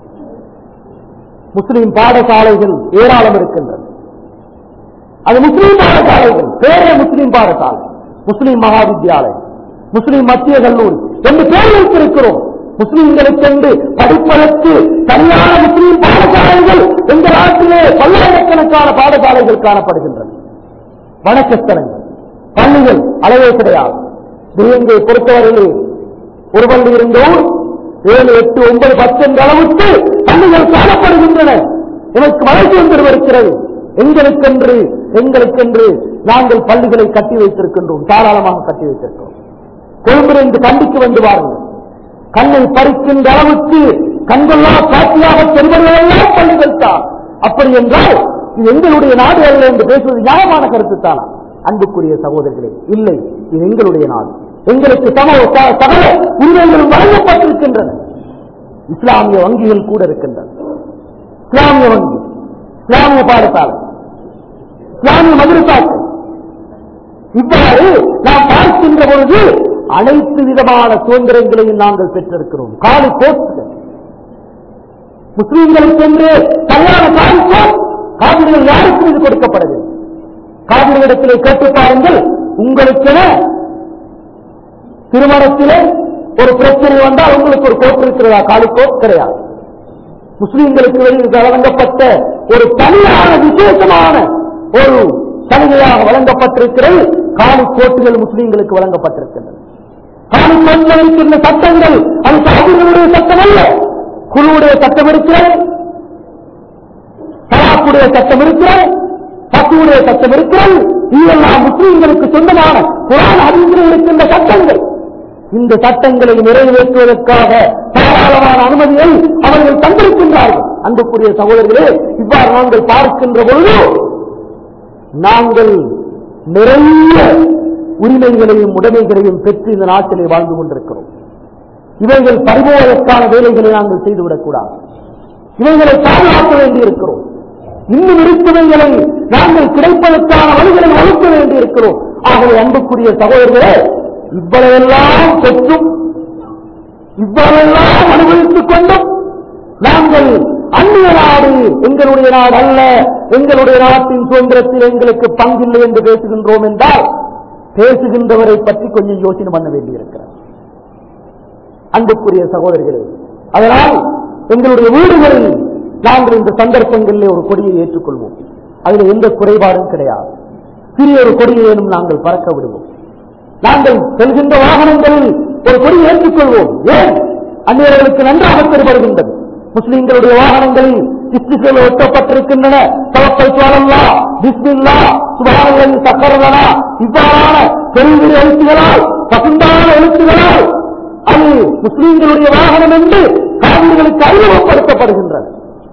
முஸ்லிம் பாடசாலைகள் ஏராளம் இருக்கின்றன அது முஸ்லீம் பாடசாலைகள் பேரே முஸ்லீம் பாடசாலை முஸ்லீம் மகாவித்யாலயம் முஸ்லீம் மத்திய கல்லூரி என்று பேர் வைத்திருக்கிறோம் முஸ்லீம்களுக்கு என்று படிப்பதற்கு தனியான முஸ்லீம் பாடசாலைகள் இந்த நாட்டிலே பல்லாயிரக்கணக்கான பாடசாலைகள் காணப்படுகின்றன வணக்கஸ்தலங்கள் பள்ளிகள் அளவே கிடையாது இலங்கை பொறுத்தவரையிலே ஒரு பள்ளி இருந்தோம் ஏழு எட்டு ஒன்பது பத்து என்ற அளவுக்கு பள்ளிகள் காணப்படுகின்றன எனக்கு வளர்ச்சி ஒன்று இருக்கிறது எங்களுக்கென்று எங்களுக்கென்று நாங்கள் பள்ளிகளை கட்டி வைத்திருக்கின்றோம் தாராளமாக கட்டி வைத்திருக்கிறோம் கொழும்பிலிருந்து கண்டிக்கு வந்து வாருங்கள் கண்ணை பறிக்கின்ற அளவுக்கு கண்கொள்ளா காட்சியாக தெரிவதெல்லாம் பள்ளிகள் தான் அப்படி என்றால் இது எங்களுடைய நாடு அல்ல என்று பேசுவது நியாயமான கருத்து தானா அன்புக்குரிய சகோதரர்களே இல்லை இது எங்களுடைய நாடு எங்களுக்கு சம ச- சகல உரிமைகளும் வழங்கப்பட்டிருக்கின்றன இஸ்லாமிய வங்கிகள் கூட இருக்கின்றன இஸ்லாமிய வங்கி இஸ்லாமிய பாடசாலை இஸ்லாமிய மதுரசாக்கள் இவ்வாறு நாம் பார்க்கின்ற பொழுது அனைத்து விதமான சுதந்திரங்களையும் நாங்கள் பெற்றிருக்கிறோம் காலி கோர்ட்டுகள் முஸ்லீம்களுக்கு என்று கல்யாண காலிக்கோ காவிரிகள் யாருக்கும் இது கொடுக்கப்படவில்லை காவிரியிடத்திலே கேட்டு பாருங்கள் உங்களுக்கென திருமணத்திலே ஒரு பிரச்சனை வந்தால் உங்களுக்கு ஒரு கோர்ட் இருக்கிறதா காலிக்கோ கிடையாது முஸ்லீம்களுக்கு வெளியில் வழங்கப்பட்ட ஒரு தனியான விசேஷமான ஒரு சலுகையாக வழங்கப்பட்டிருக்கிறது காலி கோட்டுகள் முஸ்லீம்களுக்கு வழங்கப்பட்டிருக்கின்றன காலி கோட்டில் இருக்கின்ற சட்டங்கள் அது சாதிகளுடைய சட்டம் அல்ல குழுவுடைய சட்டம் இருக்கிறது தலாக்குடைய சட்டம் இருக்கிறது பத்துடைய சட்டம் இருக்கிறது இதெல்லாம் முஸ்லீம்களுக்கு சொந்தமான குரான் அறிஞர்கள் இருக்கின்ற சட்டங்கள் இந்த சட்டங்களை நிறைவேற்றுவதற்காக தாராளமான அனுமதியை அவர்கள் தந்திருக்கின்றார்கள் அன்புக்குரிய சகோதரர்களே இவ்வாறு நாங்கள் பார்க்கின்ற பொழுது நாங்கள் நிறைய உரிமைகளையும் உடைமைகளையும் பெற்று இந்த நாட்டிலே வாழ்ந்து கொண்டிருக்கிறோம் இவைகள் பறிபோவதற்கான வேலைகளை நாங்கள் செய்துவிடக்கூடாது இவைகளை பாதுகாக்க வேண்டியிருக்கிறோம் இன்னும் இருக்குமைகளை நாங்கள் கிடைப்பதற்கான வழிகளை வகுக்க வேண்டியிருக்கிறோம் ஆகவே அன்புக்குரிய சகோதரர்களே இவ்வளவெல்லாம் பெற்றும் இவ்வளவெல்லாம் அனுபவித்துக் கொண்டும் நாங்கள் அந்நிய நாடு எங்களுடைய நாடு அல்ல எங்களுடைய நாட்டின் சுதந்திரத்தில் எங்களுக்கு பங்கில்லை என்று பேசுகின்றோம் என்றால் பேசுகின்றவரை பற்றி கொஞ்சம் யோசனை பண்ண வேண்டியிருக்கிறது அன்புக்குரிய சகோதரர்களே அதனால் எங்களுடைய வீடுகளில் நாங்கள் இந்த சந்தர்ப்பங்களிலே ஒரு கொடியை ஏற்றுக்கொள்வோம் அதில் எந்த குறைபாடும் கிடையாது சிறிய ஒரு கொடியேனும் நாங்கள் பறக்க விடுவோம் நாங்கள் செல்கின்ற வாகனங்களில் ஒரு கொடியை ஏற்றுக்கொள்வோம் ஏன் அந்நியர்களுக்கு நன்றாக பெறுபடுகின்றது முஸ்லிம்களுடைய வாகனங்களில் இஸ்திகள் ஒட்டப்பட்டிருக்கின்றன தவக்கல் சுவாரல்லா பிஸ்மில்லா சுபாரல்லி சக்கரதனா இவ்வாறான பெரிய எழுத்துகளால் பசுந்தான எழுத்துகளால் அது முஸ்லிம்களுடைய வாகனம் என்று காவிரிகளுக்கு அறிமுகப்படுத்தப்படுகின்றன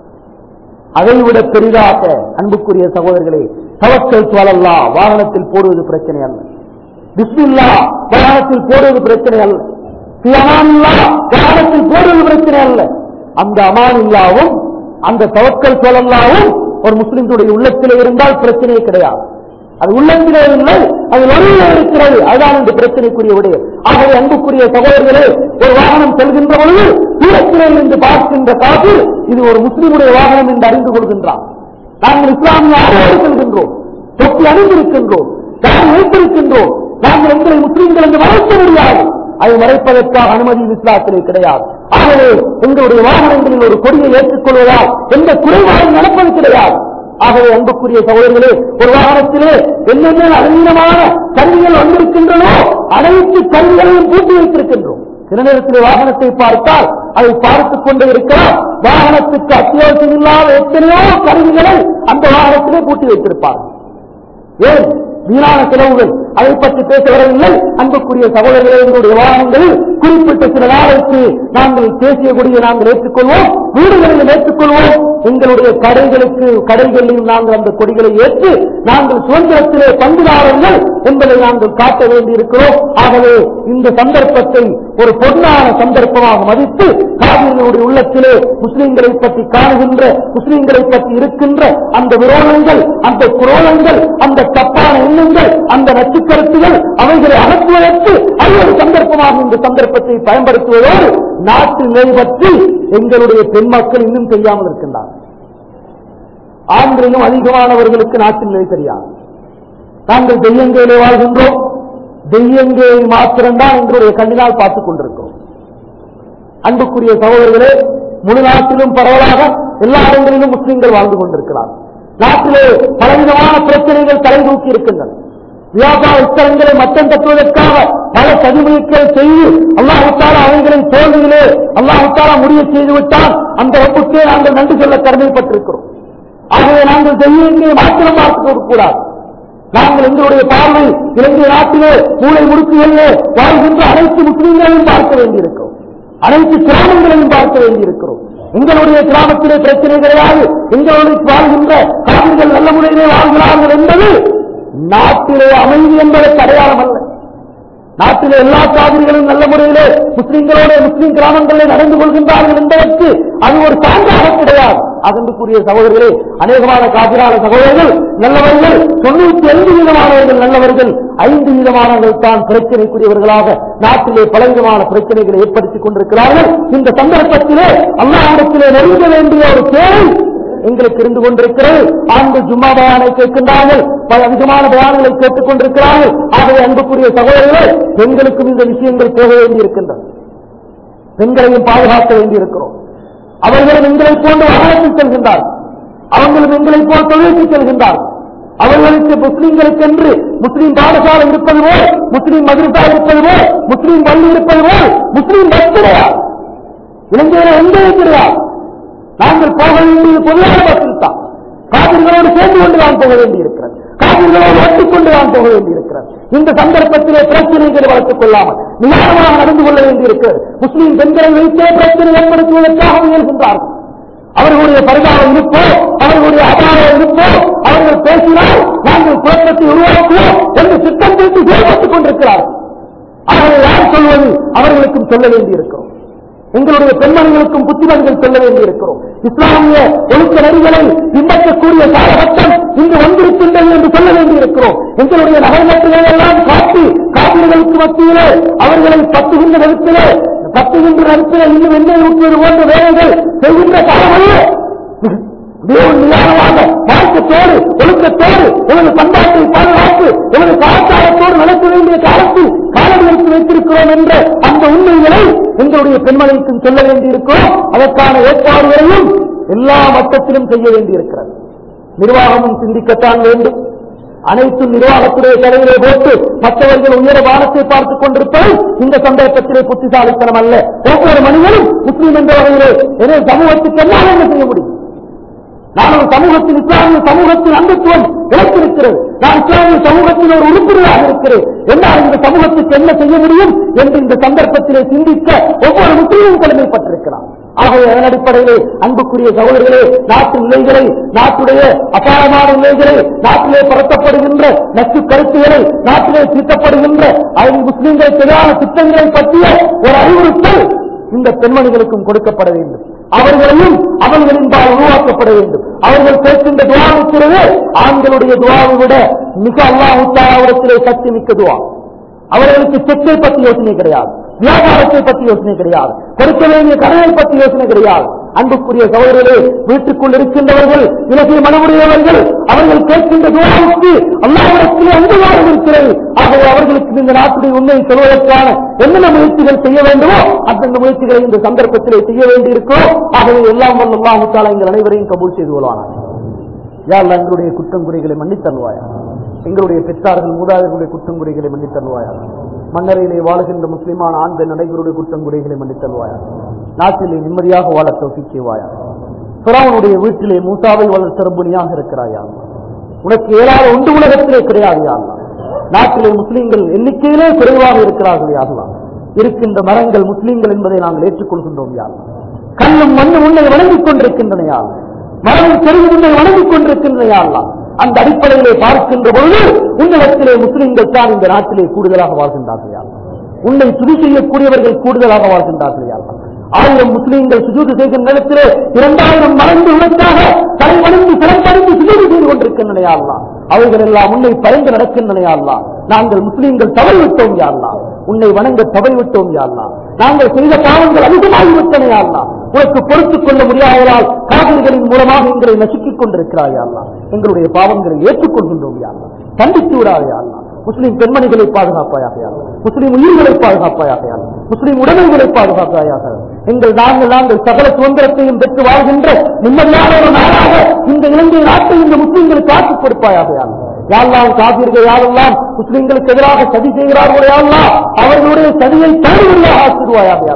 அதைவிட பெரிதாக அன்புக்குரிய சகோதரர்களே தவக்கல் சுவாலல்லா வாகனத்தில் போடுவது பிரச்சனை அல்ல பிஸ்மில்லா வாகனத்தில் போடுவது பிரச்சனை அல்ல ஃபி அமானில்லா வாகனத்தில் போடுவது பிரச்சனை அல்ல அந்த அமானில்லாவும் அந்த தவக்கல் சொல்லல்லாவும் ஒரு முஸ்லிம்களுடைய உள்ளத்திலே இருந்தால் பிரச்சனையே கிடையாது அது உள்ளத்திலே இல்லை அது வெளியிலே இருக்கிறது அதுதான் இந்த பிரச்சனைக்குரிய விடயம் ஆகவே அன்புக்குரிய சகோதரர்களே ஒரு வாகனம் செல்கின்ற பொழுது தூரத்திலே இருந்து பார்க்கின்ற காசு இது ஒரு முஸ்லிமுடைய வாகனம் என்று அறிந்து கொள்கின்றான் நாங்கள் இஸ்லாமிய ஆரோடு செல்கின்றோம் தொப்பி அணிந்திருக்கின்றோம் கார் வைத்திருக்கின்றோம் நாங்கள் எங்களை முஸ்லிம்கள் என்று மறைக்க முடியாது அதை மறைப்பதற்காக அனுமதி இஸ்லாத்திலே கிடையாது ஆகவே எங்களுடைய வாகனங்களில் ஒரு கொடியை ஏற்றுக்கொள்வதால் எந்த குறைபாடும் நடப்பது கிடையாது ஆகவே அன்புக்குரிய சகோதரர்களே ஒரு வாகனத்திலே என்னென்ன நவீனமான கருவிகள் வந்திருக்கின்றனோ அனைத்து கருவிகளையும் பூட்டி வைத்திருக்கின்றோம் சில நேரத்தில் வாகனத்தை பார்த்தால் அதை பார்த்துக் கொண்டே இருக்கிறார் வாகனத்துக்கு அத்தியாவசியம் இல்லாத எத்தனையோ கருவிகளை அந்த வாகனத்திலே பூட்டி வைத்திருப்பார்கள் ஏன் வீணான செலவுகள் அதை பற்றி பேச வரவில்லை அன்புக்குரிய சகோதரர்களே எங்களுடைய வாகனங்களில் குறிப்பிட்ட சில நாளைக்கு நாங்கள் பேசிய கொடியை நாங்கள் ஏற்றுக்கொள்வோம் வீடுகளில் ஏற்றுக்கொள்வோம் எங்களுடைய கடைகளுக்கு கடைகளிலும் நாங்கள் அந்த கொடிகளை ஏற்று நாங்கள் சுதந்திரத்திலே பங்குதாரர்கள் என்பதை நாங்கள் காட்ட வேண்டியிருக்கிறோம் ஆகவே இந்த சந்தர்ப்பத்தை ஒரு பொன்னான சந்தர்ப்பமாக மதித்து காவிரிகளுடைய உள்ளத்திலே முஸ்லிம்களை பற்றி காணுகின்ற முஸ்லிம்களை பற்றி இருக்கின்ற அந்த விரோதங்கள் அந்த குரோதங்கள் அந்த தப்பான எண்ணங்கள் அந்த நச்சுக்கருத்துகள் அவைகளை அகற்றுவதற்கு அது ஒரு சந்தர்ப்பமாக இந்த சந்தர்ப்பத்தை பயன்படுத்துவதோடு நாட்டு நிலை பற்றி எங்களுடைய பெண் மக்கள் இன்னும் தெரியாமல் இருக்கின்றார் ஆண்களிலும் அதிகமானவர்களுக்கு நாட்டின் நிலை தெரியாது நாங்கள் தெய்யங்கையிலே வாழ்கின்றோம் தெய்யங்கையை மாத்திரம்தான் எங்களுடைய கண்ணினால் பார்த்துக் கொண்டிருக்கிறோம் அன்புக்குரிய சகோதரர்களே முழு நாட்டிலும் பரவலாக எல்லா இடங்களிலும் முஸ்லிம்கள் வாழ்ந்து கொண்டிருக்கிறார் நாட்டிலே பலவிதமான பிரச்சனைகள் தலை தூக்கி இருக்கின்றன வியாபார ஸ்தலங்களை மட்டம் தட்டுவதற்காக பல சதிமுயற்சிகள் செய்து அல்லாஹால அவைகளின் தோல்வியிலே அல்லாஹால முடிய செய்துவிட்டால் அந்த ஒப்புக்கே நாங்கள் நன்றி சொல்ல கடமைப்பட்டிருக்கிறோம் ஆகவே நாங்கள் தெய்வங்களை மாத்திரம் பார்த்துக் கூடாது நாங்கள் எங்களுடைய பார்வை இலங்கை நாட்டிலே மூளை முடுக்குகளிலே வாழ்கின்ற அனைத்து முஸ்லீம்களையும் பார்க்க வேண்டியிருக்கிறோம் அனைத்து கிராமங்களையும் பார்க்க வேண்டியிருக்கிறோம் எங்களுடைய கிராமத்திலே பிரச்சனை கிடையாது எங்களுடைய வாழ்கின்ற காவிர்கள் நல்ல முறையிலே வாழ்கிறார்கள் என்பது நாட்டிலே அமைதி என்பதற்கு அடையாளம் அல்ல நாட்டிலே எல்லா காவிரிகளும் நல்ல முறையிலே முஸ்லிம்களோட முஸ்லிம் கிராமங்களிலே நடந்து கொள்கின்றார்கள் என்பதற்கு அது ஒரு சான்றாக கிடையாது அதற்குரிய சகோதரர்களே அநேகமான காபிரான சகோதரர்கள் நல்லவர்கள் தொண்ணூத்தி ஐந்து வீதமானவர்கள் நல்லவர்கள் ஐந்து வீதமானவர்கள் தான் பிரச்சனைக்குரியவர்களாக நாட்டிலே பலவிதமான பிரச்சனைகளை ஏற்படுத்திக் கொண்டிருக்கிறார்கள் இந்த சந்தர்ப்பத்திலே அல்லாஹிடத்திலே நெருங்க வேண்டிய ஒரு தேவை எங்களுக்கு இருந்து கொண்டிருக்கிறது ஆண்டு ஜும்மா பயானை கேட்கின்றார்கள் பல அதிகமான பயான்களை கேட்டுக் கொண்டிருக்கிறார்கள் ஆகவே அன்புக்குரிய சகோதரர்களே பெண்களுக்கும் இந்த விஷயங்கள் போக வேண்டியிருக்கின்றன பெண்களையும் பாதுகாக்க வேண்டியிருக்கிறோம் அவர்களும் எங்களை போன்று வாகனத்தில் செல்கின்றார்கள் அவங்களும் எங்களை போல் தொழிலுக்கு செல்கின்றார்கள் அவர்களுக்கு முஸ்லீம்களுக்கு என்று முஸ்லீம் பாடசாலை இருப்பது போல் முஸ்லீம் மதுரசா இருப்பது போல் முஸ்லீம் பள்ளி இருப்பது போல் முஸ்லீம் பஸ் கிடையாது இலங்கையில எங்கே கிடையாது நாங்கள் போக வேண்டியது பொதுவான பஸ்ஸில் தான் காவிர்களோடு சேர்ந்து கொண்டு தான் போக வேண்டியிருக்கிறது காவிர்களோடு ஒட்டிக்கொண்டு தான் போக வேண்டியிருக்கிறது இந்த சந்தர்ப்பத்திலே பிரச்சனைகளை வளர்த்துக் கொள்ளாமல் நியாயமாக நடந்து கொள்ள வேண்டியிருக்கிறது முஸ்லீம் பெண்களை வைத்தே பிரச்சனை ஏற்படுத்துவதற்காக முயல்கின்றார்கள் அவர்களுடைய பரிதாபம் இருப்போ அவர்களுடைய அபாரம் இருப்போ அவர்கள் பேசினால் நாங்கள் குழப்பத்தை உருவாக்குவோம் என்று திட்டம் தீட்டி செயல்பட்டுக் கொண்டிருக்கிறார்கள் அவர்களை யார் சொல்வது அவர்களுக்கும் சொல்ல வேண்டியிருக்கிறோம் எங்களுடைய பெண்மணிகளுக்கும் புத்திமதிகள் சொல்ல வேண்டியிருக்கிறோம் இஸ்லாமிய ஒழுக்க நெறிகளை பின்பற்றக்கூடிய காலகட்டம் இன்று வந்திருக்கின்றது என்று சொல்ல வேண்டியிருக்கிறோம் எங்களுடைய நகர்மட்டுகளை எல்லாம் காட்டி காப்பீடுகளுக்கு மத்தியிலே அவர்களை பத்துகின்ற நெருப்பிலே பத்துகின்ற நெருப்பிலே இன்னும் எண்ணெய் ஊற்றுவது போன்ற வேலைகள் செய்கின்ற காலமல்ல மிகவும் நிதானமாக மார்க்கத்தோடு ஒழுக்கத்தோடு உனது பண்பாட்டை பாதுகாத்து உனது கலாச்சாரத்தோடு நடத்த வேண்டிய காலத்தில் காலம் எடுத்து வைத்திருக்கிறோம் என்ற அந்த உண்மைகளை எங்களுடைய பெண்மணிக்கும் சொல்ல வேண்டியிருக்கிறோம் அதற்கான ஏற்பாடுகளையும் எல்லா மட்டத்திலும் செய்ய வேண்டியிருக்கிறது நிர்வாகமும் சிந்திக்கத்தான் வேண்டும் அனைத்து நிர்வாகத்துடைய தலையிலே போட்டு மற்றவர்கள் உயர வானத்தை பார்த்துக் கொண்டிருப்பது இந்த சந்தர்ப்பத்திலே புத்திசாலித்தனம் அல்ல ஒவ்வொரு மனிதனும் முஸ்லீம் என்ற வகையிலே எனவே சமூகத்துக்கு எல்லாம் என்ன செய்ய முடியும் நான் ஒரு சமூகத்தில் இஸ்லாமிய சமூகத்தின் அங்கத்துவம் இழத்திருக்கிறது நான் இஸ்லாமிய சமூகத்தின் ஒரு உறுப்பினராக இருக்கிறேன் என்னால் இந்த சமூகத்துக்கு என்ன செய்ய முடியும் என்று இந்த சந்தர்ப்பத்திலே சிந்திக்க ஒவ்வொரு முஸ்லீமும் கடமைப்பட்டிருக்கிறார் ஆகவே அதன் அடிப்படையிலே அன்புக்குரிய சகோதரர்களே நாட்டு நிலைகளை நாட்டுடைய அபாரமான நிலைகளை நாட்டிலே பரத்தப்படுகின்ற நச்சு கருத்துகளை நாட்டிலே தீர்க்கப்படுகின்ற அதில் முஸ்லீம்களுக்கு எதிரான திட்டங்களை பற்றிய ஒரு அறிவுறுத்தல் இந்த பெண்மணிகளுக்கும் கொடுக்கப்பட வேண்டும் அவர்களையும் அவர்களின்பால் உருவாக்கப்பட வேண்டும் அவர்கள் பேசுகின்ற துவா இருக்கிறது ஆண்களுடைய துவாவை விட மிக அல்லாஹுத்தாவிடத்திலே சக்தி மிக்க துவா அவர்களுக்கு செக்கை பற்றி யோசனை கிடையாது வியாபாரத்தை பற்றி யோசனை கிடையாது கொடுக்க வேண்டிய கடனை பற்றி யோசனை கிடையாது அன்புக்குரிய சகோதரர்களே வீட்டுக்குள் இருக்கின்றவர்கள் இலக்கிய மனமுடையவர்கள் அவர்கள் கேட்கின்ற துவாவுக்கு அல்லாவிடத்திலே அங்கீகாரம் இருக்கிறது ஆகவே அவர்களுக்கு இந்த நாட்டுடைய உண்மையை சொல்வதற்கான என்னென்ன முயற்சிகள் செய்ய வேண்டுமோ அந்தந்த முயற்சிகளை இந்த சந்தர்ப்பத்திலே செய்ய வேண்டியிருக்கிறோம் ஆகவே எல்லாம் வல்ல அல்லாஹுத்தாலா எங்கள் அனைவரையும் கபூல் செய்து கொள்வானார் யார் எங்களுடைய குற்றம் குறைகளை மன்னித்தருவாயா எங்களுடைய பெற்றார்கள் மூதாதைகளுடைய குற்றம் குறைகளை மன்னித்தருவாயா மன்னரையிலே வாழுகின்ற முஸ்லிமான ஆண் பெண் அனைவருடைய குற்றம் குறைகளை மன்னித்தருவாயா நாட்டிலே நிம்மதியாக வாழ தோப்பிக்குவாயா சுராவனுடைய வீட்டிலே மூசாவை வளர் சிறப்புனியாக இருக்கிறாயா உனக்கு ஏதாவது ஒன்று உலகத்திலே கிடையாது யாருலாம் நாட்டிலே முஸ்லீம்கள் எண்ணிக்கையிலே குறைவாக இருக்கிறார்கள் யாருலாம் இருக்கின்ற மரங்கள் முஸ்லீம்கள் என்பதை நாங்கள் ஏற்றுக்கொள்கின்றோம் யாருலாம் கல்லும் மண்ணும் உன்னை வணங்கிக் கொண்டிருக்கின்றன யாருலாம் மரம் செருகு உன்னை வணங்கிக் கொண்டிருக்கின்றன யாருலாம் அந்த அடிப்படையிலே பார்க்கின்ற பொழுது உன்னிடத்திலே முஸ்லிம்கள் தான் இந்த நாட்டிலே கூடுதலாக வாழ்கின்றார்கள் யாருலாம் உன்னை துதி செய்யக்கூடியவர்கள் கூடுதலாக வாழ்கின்றார்கள் யாருலாம் ஆயிரம் முஸ்லீம்கள் சுஜூது செய்கின்ற நேரத்திலே இரண்டாயிரம் மறந்து உனக்காக தலை வணங்கி சிறப்படைந்து சுஜூது செய்து கொண்டிருக்கின்றன யாருலாம் அவைகள் எல்லாம் உன்னை பயந்து நடக்கின்றன யாருலாம் நாங்கள் முஸ்லீம்கள் தவறு விட்டோம் யாருலாம் உன்னை வணங்க தவறு விட்டோம் யாருலாம் நாங்கள் செய்த பாவங்கள் அதிகமாகிவிட்டன யாருலாம் உனக்கு பொறுத்துக் கொள்ள முடியாததால் காவிரிகளின் மூலமாக எங்களை நசுக்கிக் கொண்டிருக்கிறாய் யாருலாம் எங்களுடைய பாவங்களை ஏற்றுக்கொள்கின்றோம் யாருலாம் கண்டித்து விடாதே யாருலாம் முஸ்லிம் பெண்மணிகளை பாதுகாப்பாயாக யாருலாம் முஸ்லிம் உயிர்களை பாதுகாப்பாயாக யாருலாம் முஸ்லிம் உடைமைகளை பாதுகாப்பாயாக எங்கள் நாங்கள் நாங்கள் சகல சுதந்திரத்தையும் பெற்று வாழ்கின்ற நிம்மதியான ஒரு நாடாக இந்த இலங்கை நாட்டை இந்த முஸ்லிம்களுக்கு ஆட்சி கொடுப்பாயாக யாருலாம் யாரெல்லாம் காப்பீர்கள் யாரெல்லாம் முஸ்லிம்களுக்கு எதிராக சதி செய்கிறார்களோ யாரெல்லாம் அவர்களுடைய சதியை தாழ்வுள்ளாக ஆக்கிடுவாயாக யாரெல்லாம்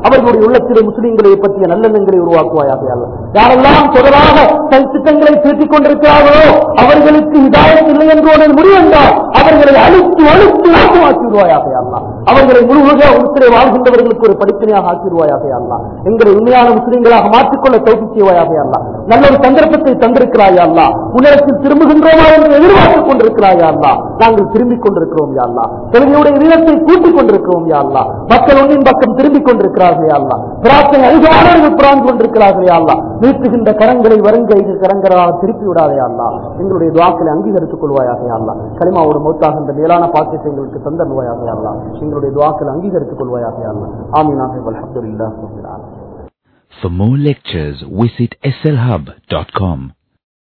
அவர்களுடைய உள்ளத்திலே முஸ்லிம்களை பற்றிய நல்லெண்ணங்களை உருவாக்குவாயாக அல்ல யாரெல்லாம் தொடராக தன் திட்டங்களை திருத்திக் கொண்டிருக்கிறார்களோ அவர்களுக்கு இதாயம் இல்லை என்று ஒரு முடிவென்றால் அவர்களை அழித்து அழித்து நாசமாக்கி விடுவாயாக அல்ல அவர்களை முழுவதாக உள்துறை வாழ்கின்றவர்களுக்கு ஒரு படிப்பினையாக ஆக்கிடுவாயாக அல்ல எங்களை உண்மையான முஸ்லிம்களாக மாற்றிக்கொள்ள தோல்வி செய்வாயாக அல்ல நல்ல ஒரு சந்தர்ப்பத்தை தந்திருக்கிறாயா அல்லா உன்னிடத்தில் திரும்புகின்றோமா என்று எதிர்பார்த்துக் கொண்டிருக்கிறாயா அல்லா நாங்கள் திரும்பிக் கொண்டிருக்கிறோம் யா அல்லா தொழுகையுடைய வீரத்தை கூட்டிக் கொண்டிருக்கிறோம் யா அல்லா மக்கள் ஒன்றின் பக்கம் திரும்பிக் கொண்டிருக்கிறார்கள் யா அல்லா பிரார்த்தனை அதிகமானவர்கள் பிரார்ந்து கொண்டிருக்கிறார்கள் யா அல்லா நீட்டுகின்ற கரங்களை வருங்கை கரங்களாக திருப்பி விடாதே அல்லா எங்களுடைய துவாக்களை அங்கீகரித்துக் கொள்வாயாக யா அல்லா கலிமாவோடு மௌத்தாகின்ற மேலான பாக்கியத்தை எங்களுக்கு தந்தருவாயாக யா அல்லா எங்களுடைய துவாக்களை அங்கீகரித்துக் கொள்வாயாக யா அல்லா ஆமீனாக அல்ஹம்துலில்லாஹ் ரப்பில் ஆலமீன் For more lectures, visit slhub.com.